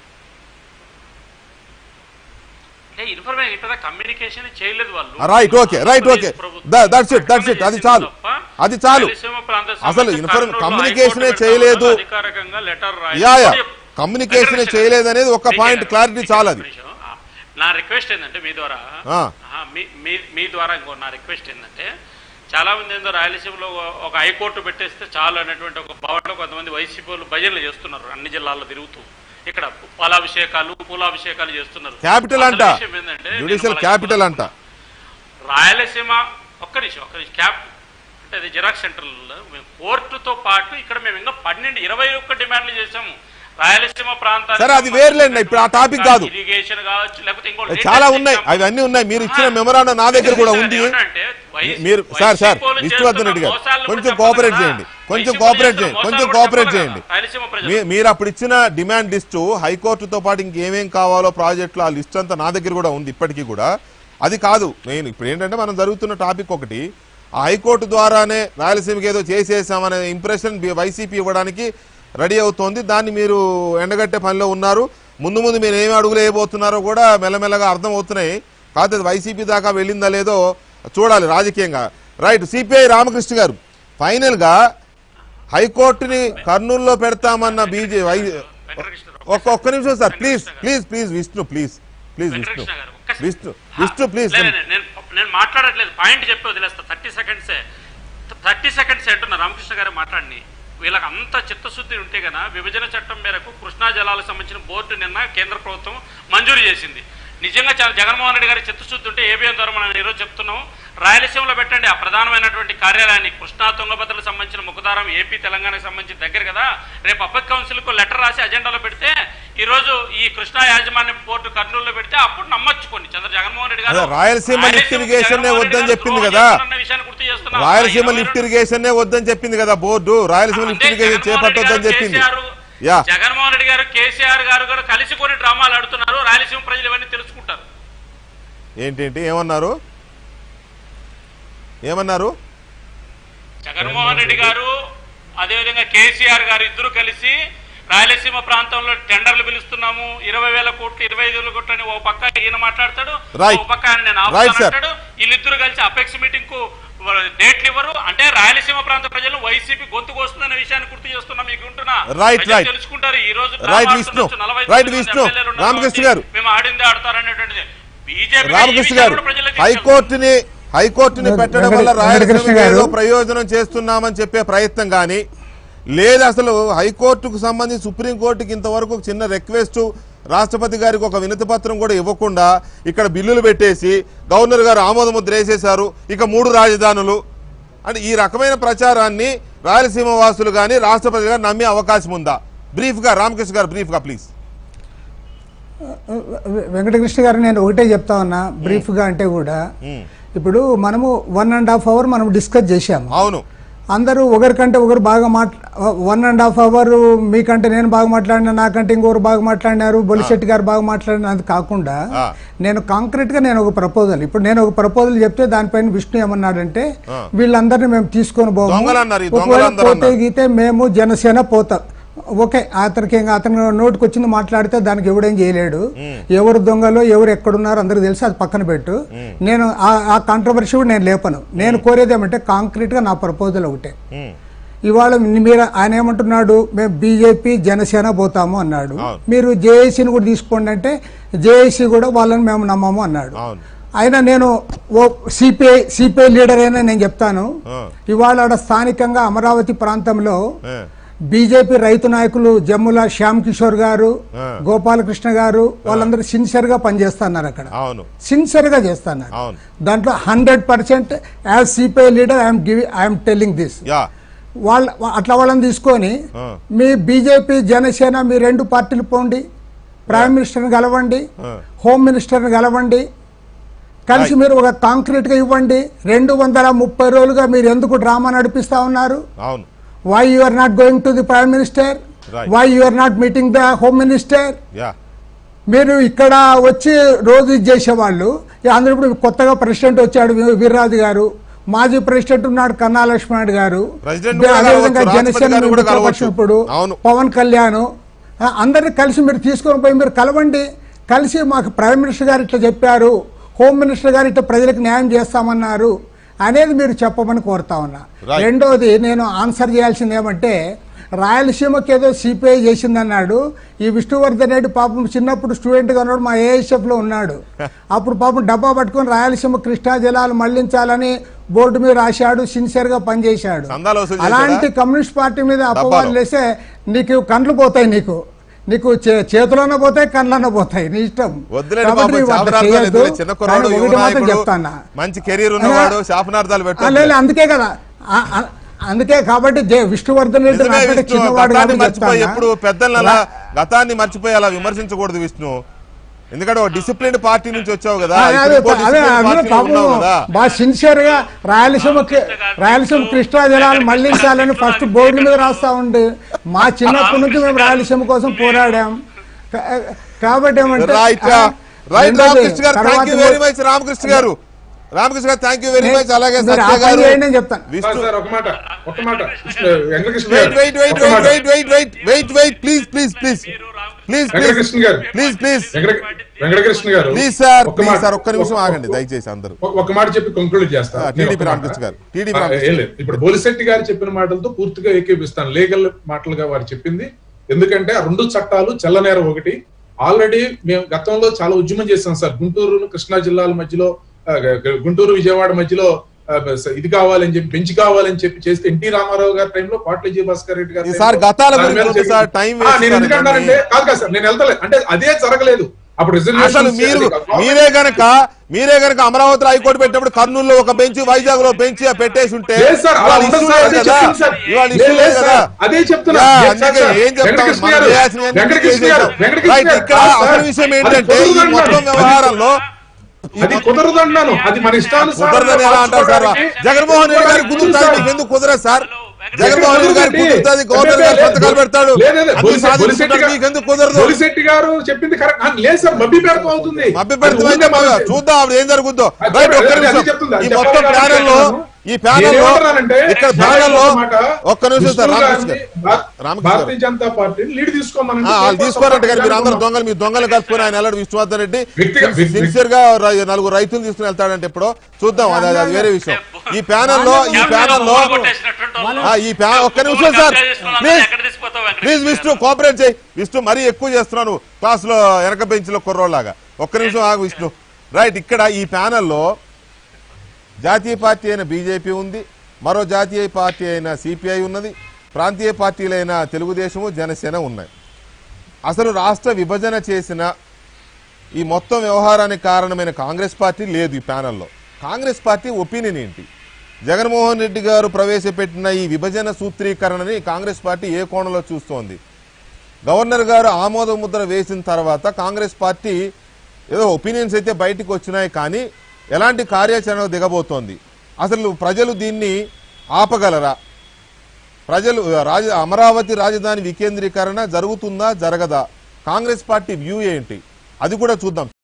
అంటే ఇన్ఫర్మేషన్ ఇట్లా కమ్యూనికేషన్ చేయలేదు వాళ్ళు right okay right okay that's it that's it అది చాలు అది చాలు అసలు ఇన్ఫర్మ కమ్యూనికేషనే చేయలేదు అధికారికంగా లెటర్ యా యా కమ్యూనికేషనే చేయలేదు అనేది ఒక పాయింట్ క్లారిటీ చాలు అది నా రిక్వెస్ట్ ఏంటంటే మీ ద్వారా ఆ. ఆహా, మీ మీ- మీ ద్వారా ఇంకో నా రిక్వెస్ట్ ఏంటంటే చాలా మంది ఏందో రాయలసీమలో ఒక- ఒక హైకోర్టు పెట్టేస్తే చాలు అనేటువంటి ఒక భావనలో కొంతమంది వైసీపీ వాళ్ళు భజనలు చేస్తున్నారు అన్ని జిల్లాల్లో తిరుగుతూ ఇక్కడ పాలాభిషేకాలు పూలాభిషేకాలు చేస్తున్నారు క్యాపిటల్ అంట అసలు విషయం ఏంటంటే నేను జ్యుడిషియల్ వాళ్ళకి క్యాపిటల్ అంట రాయలసీమ ఒక్క నిమిషం ఒక్క నిమిషం క్యాప్ అంటే అది జిరాక్స్ సెంటర్లో మేము కోర్టుతో పాటు ఇక్కడ మేము ఇంకా పన్నెండు ఇరవై ఒక్క డిమాండ్లు చేసాము రాయలసీమ ప్రాంతానికి సరే, అది వేరులేండి. ఇప్పుడు ఆ టాపిక్ కాదు. ఇరిగేషన్ కావచ్చు లేకపోతే ఇంకో చాలా ఉన్నాయి అవన్నీ ఉన్నాయి మీరు ఇచ్చిన మెమరాండం నా దగ్గర కూడా ఉంది మీరు సార్ సార్ విష్ణువర్ధన్ రెడ్డి గారు కొంచెం కోఆపరేట్ చేయండి కొంచెం కోఆపరేట్ చేయండి కొంచెం కోఆపరేట్ చేయండి మీ- మీరు అప్పుడు ఇచ్చిన డిమాండ్ లిస్టు హైకోర్టుతో పాటు ఇంకేమేం కావాలో ప్రాజెక్టులు ఆ లిస్ట్ అంతా నా దగ్గర కూడా ఉంది ఇప్పటికీ కూడా అది కాదు నేను ఇప్పుడు ఏంటంటే మనం జరుగుతున్న టాపిక్ ఒకటి ఆ హైకోర్టు ద్వారానే రాయలసీమకి ఏదో చేసేసామనే ఇంప్రెషన్ వైసీపీ ఇవ్వడానికి రెడీ అవుతోంది దాన్ని మీరు ఎండగట్టే పనిలో ఉన్నారు ముందు ముందు మీరు ఏమి అడుగులు వేయబోతున్నారో కూడా మెల్లమెల్లగా అర్థం అవుతున్నాయి కాకపోతే అది వైసీపీ దాకా వెళ్ళిందా లేదో చూడాలి రాజకీయంగా రైట్ సిపిఐ రామకృష్ణ గారు ఫైనల్గా హైకోర్టుని కర్నూలులో పెడతామన్న బీజే వై ఒక్క ఒక్క నిమిషం sir please please please Vishnu please please Vishnu Venkatakrishna గారు, ఒక్క విష్ణు విష్ణు ప్లీజ్ లేదు, లేదు, నేను నేను మాట్లాడట్లేదు పాయింట్ చెప్పి వదిలేస్తా థర్టీ సెకండ్సే థర్టీ సెకండ్స్ అంటున్నా రామకృష్ణ గారు మాట్లాడిని వీళ్ళకి అంత చిత్తశుద్ధి ఉంటే గన విభజన చట్టం మేరకు కృష్ణా జలాలకు సంబంధించిన బోర్డు నిన్న కేంద్ర ప్రభుత్వం మంజూరు చేసింది నిజంగా చాలా జగన్మోహన్ రెడ్డి గారి చిత్తశుద్ధి ఉంటే ఏబిఎం ద్వారా మనం ఈరోజు చెప్తున్నాం రాయలసీమలో పెట్టండి ఆ ప్రధానమైనటువంటి కార్యాలయాన్ని కృష్ణా తుంగభద్రకు సంబంధించిన ముఖదారం ఏపీ తెలంగాణకు సంబంధించి దగ్గర కదా రేపు అబ్బక్ కౌన్సిల్కు లెటర్ రాసి అజెండాలో పెడితే ఈ రోజు ఈ కృష్ణా యాజమాన్య పోర్టు కర్నూలులో పెడితే అప్పుడు నమ్మచ్చు కొన్ని చంద్ర జగన్మోహన్ రెడ్డి గారు అదే, రాయలసీమ లిఫ్ట్ ఇరిగేషన్ నే జగన్మోహన్ వద్దని రెడ్డి చెప్పింది గారు కదా. ద్రోహం విషయాన్ని గుర్తు చేస్తున్నాం. రాయలసీమ ఇరవై లిఫ్ట్ రెండు- ఇరిగేషన్ వద్దని చెప్పింది కదా బోర్డు రాయలసీమ లిఫ్ట్ అంటే ఇరిగేషన్ జగన్మోహన్ రెడ్డి చేపట్టొద్దని గారు, చెప్పింది కేసీఆర్ యా జగన్మోహన్ రెడ్డి గారు కేసీఆర్ గారు కూడా కలిసి కొన్ని డ్రామాలు ఆడుతున్నారు రాయలసీమ ప్రజలు ఇవన్నీ తెలుసుకుంటారు ఏంటేంటి ఏమన్నారు ఏమన్నారు జగన్మోహన్ రెడ్డి గారు అదేవిధంగా కేసీఆర్ గారు ఇద్దరు కలిసి రాయలసీమ ప్రాంతంలో టెండర్లు పిలుస్తున్నాము ఇరవై వేల కోట్లు ఇరవై ఐదు వేల కోట్లు అని ఓ పక్క ఈయన మాట్లాడతాడు Right. ఓ పక్క ఆయన నేను Right, ఆపుతాను sir. అంటాడు వీళ్ళిద్దరు కలిసి అపెక్స్ మీటింగ్ కు డేట్లు ఇవ్వరు అంటే రాయలసీమ ప్రాంత ప్రజలు వైసీపీ గొంతుకు వస్తుందనే విషయాన్ని గుర్తు చేస్తున్నా మీకు ఉంటున్నా Right, ప్రజలు right. తెలుసుకుంటారు ఈ రోజు Right, డ్రామా విష్ణు. ఆడుతుండొచ్చు, నలభై Right, తొమ్మిది మంది విష్ణు. ఎమ్మెల్యేలు ఉన్నారు రామకృష్ణ కాబట్టి గారు. మేము ఆడిందే ఆడతారనేటువంటిది బీజేపీ రామకృష్ణ గారు హైకోర్టుని హైకోర్టుని పెట్టడం వల్ల వెంకట- రాయలసీమ వెంకటకృష్ణ గారు. ఏదో ప్రయోజనం చేస్తున్నామని చెప్పే ప్రయత్నం కానీ లేదు అసలు హైకోర్టుకు సంబంధించి సుప్రీంకోర్టుకి ఇంతవరకు ఒక చిన్న రిక్వెస్ట్ రాష్ట్రపతి గారికి ఒక వినతి పత్రం కూడా ఇవ్వకుండా ఇక్కడ బిల్లులు పెట్టేసి గవర్నర్ గారు ఆమోద ముద్ర వేసేశారు ఇక మూడు రాజధానులు అంటే ఈ రకమైన ప్రచారాన్ని రాయలసీమ వాసులు కానీ రాష్ట్రపతి గారు నమ్మే అవకాశం ఉందా బ్రీఫ్గా రామకృష్ణ గారు బ్రీఫ్గా ప్లీజ్ వెంకటకృష్ణ గారు నేను ఒకటే చెప్తా ఉన్నా బ్రీఫ్గా అంటే కూడా ఇప్పుడు మనము వన్ అండ్ హాఫ్ అవర్ మనం డిస్కస్ చేశాము అవును అందరూ ఒకరికంటే ఒకరు బాగా మాట్లా వన్ అండ్ హాఫ్ అవర్ మీకంటే నేను బాగా మాట్లాడినా నాకంటే ఇంకొకరు బాగా మాట్లాడినారు బొలిశెట్టి గారు బాగా మాట్లాడినది కాకుండా ఆ. నేను కాంక్రీట్ గా నేను ఒక ప్రపోజల్ ఇప్పుడు నేను ఒక ప్రపోజల్ చెప్తే దానిపైన విష్ణు ఏమన్నాడంటే ఆ. వీళ్ళందరినీ మేము తీసుకొని పోము దొంగలు అన్నారు, ఈ ఒకవేళ దొంగలందరూ పోతే అన్నారు. గీతే మేము జనసేన పోతాం ఓకే అతనికి ఇంకా అతను నోటికి వచ్చింది మాట్లాడితే దానికి ఎవడేం చేయలేడు ఎవరు దొంగలో ఎవరు ఎక్కడున్నారో అందరికి తెలుసు అది పక్కన పెట్టు నేను ఆ- ఆ కాంట్రవర్సీ కూడా నేను లేపను నేను కోరేది ఏమంటే కాంక్రీట్ గా నా ప్రపోజల్ ఒకటే ఉమ్. ఇవాళ మీరు ఆయన ఏమంటున్నాడు మేము బీజేపీ జనసేన పోతాము అన్నాడు అవును. మీరు జేఏసీని కూడా తీసుకోండి అంటే జేఏసీ కూడా వాళ్ళని మేము నమ్మము అన్నాడు అవును. అయినా నేను ఓ సిపిఐ సిపిఐ లీడర్ అయినా నేను చెప్తాను ఆ. ఇవాళ ఆడ స్థానికంగా అమరావతి ప్రాంతంలో ఏ. బీజేపీ రైతు నాయకులు జమ్ముల శ్యామ్ కిషోర్ గారు ఆ. గోపాలకృష్ణ గారు వాళ్ళందరూ సిన్సియర్ గా పనిచేస్తున్నారు అక్కడ అవును సిన్సియర్ గా చేస్తున్నారు అవును. దాంట్లో hundred percent as CPI leader I'm giving I'm telling this yeah వాళ్ళ అట్లా వాళ్ళని తీసుకొని ఆ. మీ బీజేపీ జనసేన మీ రెండు పార్టీలు పోండి ప్రైమ్ మినిస్టర్ని కలవండి ఆ. హోమ్ మినిస్టర్ని కలవండి కలిసి మీరు ఒక కాంక్రీట్ గా ఇవ్వండి రెండు వందల ముప్పై రోజులుగా మీరు ఎందుకు డ్రామా నడిపిస్తా ఉన్నారు అవును why you are not going to the prime minister Right. Why you are not meeting the home minister yeah మీరు ఇక్కడ వచ్చి రోజు ఇది చేసేవాళ్ళు ఈ అందరూ ఇప్పుడు కొత్తగా ప్రెసిడెంట్ వచ్చాడు వీ- వీర్రాజు గారు మాజీ ప్రెసిడెంట్ ఉన్నాడు కన్నా లక్ష్మణ్ గారు ప్రెసిడెంట్ కూడా అదేవిధంగా కలవచ్చు, రాష్ట్రపతి జనసేన గారు కూడా మిత్రపక్షం కలవచ్చు. ఇప్పుడు అవును. పవన్ కళ్యాణ్ ఆ, అందరిని కలిసి మీరు తీసుకొని పోయి మీరు కలవండి కలిసి మాకు ప్రైమ్ మినిస్టర్ గారు ఇట్లా చెప్పారు హోమ్ మినిస్టర్ గారు ఇట్లా ప్రజలకు న్యాయం చేస్తామన్నారు అనేది మీరు చెప్పమని కోరుతా ఉన్నా Right. రెండోది నేను ఆన్సర్ చేయాల్సింది ఏమంటే రాయలసీమకి ఏదో సిపిఐ చేసిందన్నాడు ఈ విష్ణువర్ధన్ రెడ్డి పాపం చిన్నప్పుడు స్టూడెంట్గా ఉన్నాడు మా ASF లో ఉన్నాడు అప్పుడు పాపం డబ్బా పట్టుకొని రాయలసీమ కృష్ణా జలాలు మళ్లించాలని బోర్డు మీద రాశాడు సిన్సియర్ గా పనిచేశాడు సందాలు వసూలు చేశాడా? అలాంటి కమ్యూనిస్ట్ పార్టీ మీద అపవాదులు డబ్బాలో. వేస్తే నీకు కండ్లు పోతాయి నీకు నీకు చే- చేతులన్న పోతాయి కళ్ళన్న పోతాయి నీ ఇష్టం వద్దులేండి కాబట్టి పాపం నువ్వు అట్లా శాపనార్థాలు చేయొద్దు. ఎందుకు? చిన్న కుర్రాడు కానీ యువ ఒకటి మాత్రం నాయకుడు, చెప్తానా మంచి కెరీర్ ఉన్నవాడు శాపనార్థాలు ఆ, పెట్టాలి లేదు, అందుకే కదా ఆ- ఆ- అందుకే కాబట్టి జే- విష్ణువర్ధన్ రెడ్డి నిజమే నాకంటే విష్ణు చిన్నవాడు గతాన్ని కాబట్టి మర్చిపోయి చెప్తానా? ఎప్పుడు పెద్దల్ని అలా గతాన్ని మర్చిపోయి అలా విమర్శించకూడదు విష్ణు ఎందుకంటే ఒక డిసిప్లిన్ పార్టీ నుంచి వచ్చావు కదా అదే ఇప్పుడు అదే ఇంకో అదే disciplined అందులో పార్టీలో పాపం ఉన్నావు కదా బాగా సిన్సియర్ గా రాయలసీమ కి- రాయలసీమ కృష్ణా జలాలు మళ్లించాలని ఫస్ట్ బోర్డు మీద రాస్తా ఉండి మా చిన్నప్పటి నుంచి మేము రాయలసీమ కోసం పోరాడాం కా- కాబట్టి ఏమంటే రైట్ ఆ, రైట్ రెండోది, రామకృష్ణ గారు తర్వాత thank you very much Ramakrishna గారు రామకృష్ణ గారు థ్యాంక్ యూ వెరీ నేను- మచ్ అలాగే మీరు ఆ సత్య పని గారు చేయండి అని చెప్తాను. సార్ విష్ణు సార్ ఒక మాట ఒక మాట కృష్ణ- వెంకటకృష్ణ వెయిట్ గారు, వెయిట్ వెయిట్ ఒక్క మాట. Wait wait wait wait wait please please please please Venkatakrishna గారు ప్లీజ్ ప్లీజ్ వెంకట- వెంకటకృష్ణ గారు ప్లీజ్ సార్ ఒక్క ప్లీజ్ మాట. సార్ ఒక్క నిమిషం ఒక్క- ఆగండి దయచేసి అందరూ ఒక- ఒక మాట చెప్పి కంక్లూడ్ చేస్తా ఆ, నేను టీడీపీ ఒక్క మాట. రామకృష్ణ గారు. టీడీపీ ఆ, రామకృష్ణ ఏం లేదు ఇప్పుడు బొలిశెట్టి గారు చెప్పిన మాటలతో పూర్తిగా ఏకీపిస్తాను లీగల్ మాటలుగా వారు చెప్పింది ఎందుకంటే ఆ రెండు చట్టాలు చెల్లనేర ఒకటి ఆల్రెడీ మేము గతంలో చాలా ఉద్యమం చేసాం సార్ గుంటూరు కృష్ణా జిల్లాల మధ్యలో ఆ, గ- గుంటూరు విజయవాడ మధ్యలో ఆ, బ- ఇది కావాలని చెప్పి బెంచ్ కావాలని చెప్పి చేస్తే ఎన్టీ రామారావు గారి టైంలో పాట్ల విజయభాస్కర్ రెడ్డి గారి ఈసారి టైంలో గతాల దాని గురించి మీద వద్దు జరిగింది. సార్, టైం ఆ, వేస్ట్ నేను సార్ ఎందుకంటానంటే ఇవన్నీ. కాదు కాదు సార్ నేను వెళ్తలేదు అంటే అదే జరగలేదు అప్పుడు అసలు రిజర్వేషన్ మీరు మీరే గనక మీరే గనక అమరావతిలో హైకోర్టు పెట్టినప్పుడు కర్నూలులో ఒక బెంచ్ వైజాగ్ లో బెంచ్ పెట్టేసి ఉంటే లేదు సార్, అలా ఇవాళ ఉండదు issue సార్, లేదు అదే కదా చెప్తుంది సార్. ఇవాళ లేదు, issue లేదు లేదు కదా సార్, అదే చెప్తున్నా. యా, లేదు అందుకే సార్, ఏం చెప్తాం వెంకటకృష్ణ మనం గారు, చేయాల్సింది ఏంటి? వెంకటకృష్ణ గారు, చేసేసాం. వెంకటకృష్ణ రైట్ గారు, ఇక్కడ కాదు అసలు సార్, విషయం అది ఏంటంటే ఈ కుదరదు మొత్తం అన్నాను. వ్యవహారంలో అది కుదరదు అన్నాను అది మన ఇష్టానుసారం కుదరదని ఎలా అంటారు సార్ మార్చుకోవడానికి- జగన్మోహన్ రెడ్డి గారికి కుదురుతుంది సార్. మీకు ఎందుకు కుదరదు సార్ జగన్మోహన్ రెడ్డి గారికి కుదురుతుంది గవర్నర్ గారు సంతకాలు పెడతాడు లేదు, లేదు, అన్ని బొలిశెట్టి- సాధించుకుంటాడు బొలిశెట్టి మీకు ఎందుకు కుదరదు బొలిశెట్టి గారు చెప్పింది కరెక్ట్ ఆ, లేదు సార్ మబ్బి పెడతా అవుతుంది మభ్య అది పెడుతుంది ఊరికే మనం- చూద్దాం అప్పుడు ఏం జరుగుద్దో అది రైట్ ఒక్క అది నిమిషం చెప్తుంది, అది ఈ మొత్తం చెప్పాలి ప్యానల్ లో కాబట్టి ఈ ప్యానల్ లో నేనేమంటున్నానంటే, ఇక్కడ నేను ప్యానల్ లో ఒక మాట, ఒక్క నిమిషం సార్ విష్ణు రామకృష్ణ గారిని గారు భా- రామకృష్ణ భారతీయ గారు. జనతా పార్టీని లీడ్ తీసుకోమని ఆ, వాళ్ళు తీసుకోరంట కానీ మీరు అందరు దొంగలు మీ దొంగలు కలుపుకొని ఆయన వెళ్ళాడు విష్ణువర్ధన్ రెడ్డి వ్యక్తిగత- వ్యక్తి- సిన్సియర్ గా రై- నలుగురు రైతులు తీసుకుని వెళ్తాడంటే ఇప్పుడు చూద్దాం అది అది వేరే విషయం ఈ ప్యానల్ లో ఈ ప్యానల్ లో ఆ, ఈ ప్యా ఒక్క నిమిషం sir please please Vishnu cooperate చేయి విష్ణు మరీ ఎక్కువ చేస్తున్నాను క్లాస్ లో వెనక బెంచ్ లో కుర్రోళ్ళలాగా ఒక్క నిమిషం ఆగు విష్ణు రైట్ ఇక్కడ ఈ ప్యానల్లో జాతీయ పార్టీ అయిన బీజేపీ ఉంది మరో జాతీయ పార్టీ అయిన సిపిఐ ఉన్నది ప్రాంతీయ పార్టీలైన తెలుగుదేశము జనసేన ఉన్నాయి అసలు రాష్ట్ర విభజన చేసిన ఈ మొత్తం వ్యవహారానికి కారణమైన కాంగ్రెస్ పార్టీ లేదు ఈ ప్యానల్లో కాంగ్రెస్ పార్టీ ఒపీనియన్ ఏంటి జగన్మోహన్ రెడ్డి గారు ప్రవేశపెట్టిన ఈ విభజన సూత్రీకరణని కాంగ్రెస్ పార్టీ ఏ కోణంలో చూస్తోంది గవర్నర్ గారు ఆమోద ముద్ర వేసిన తర్వాత కాంగ్రెస్ పార్టీ ఏదో ఒపీనియన్స్ అయితే బయటికి వచ్చినాయి కానీ ఎలాంటి కార్యాచరణ దిగబోతోంది అసలు ప్రజలు దీన్ని ఆపగలరా ప్రజలు రాజ అమరావతి రాజధాని వికేంద్రీకరణ జరుగుతుందా జరగదా కాంగ్రెస్ పార్టీ వ్యూ ఏంటి అది కూడా చూద్దాం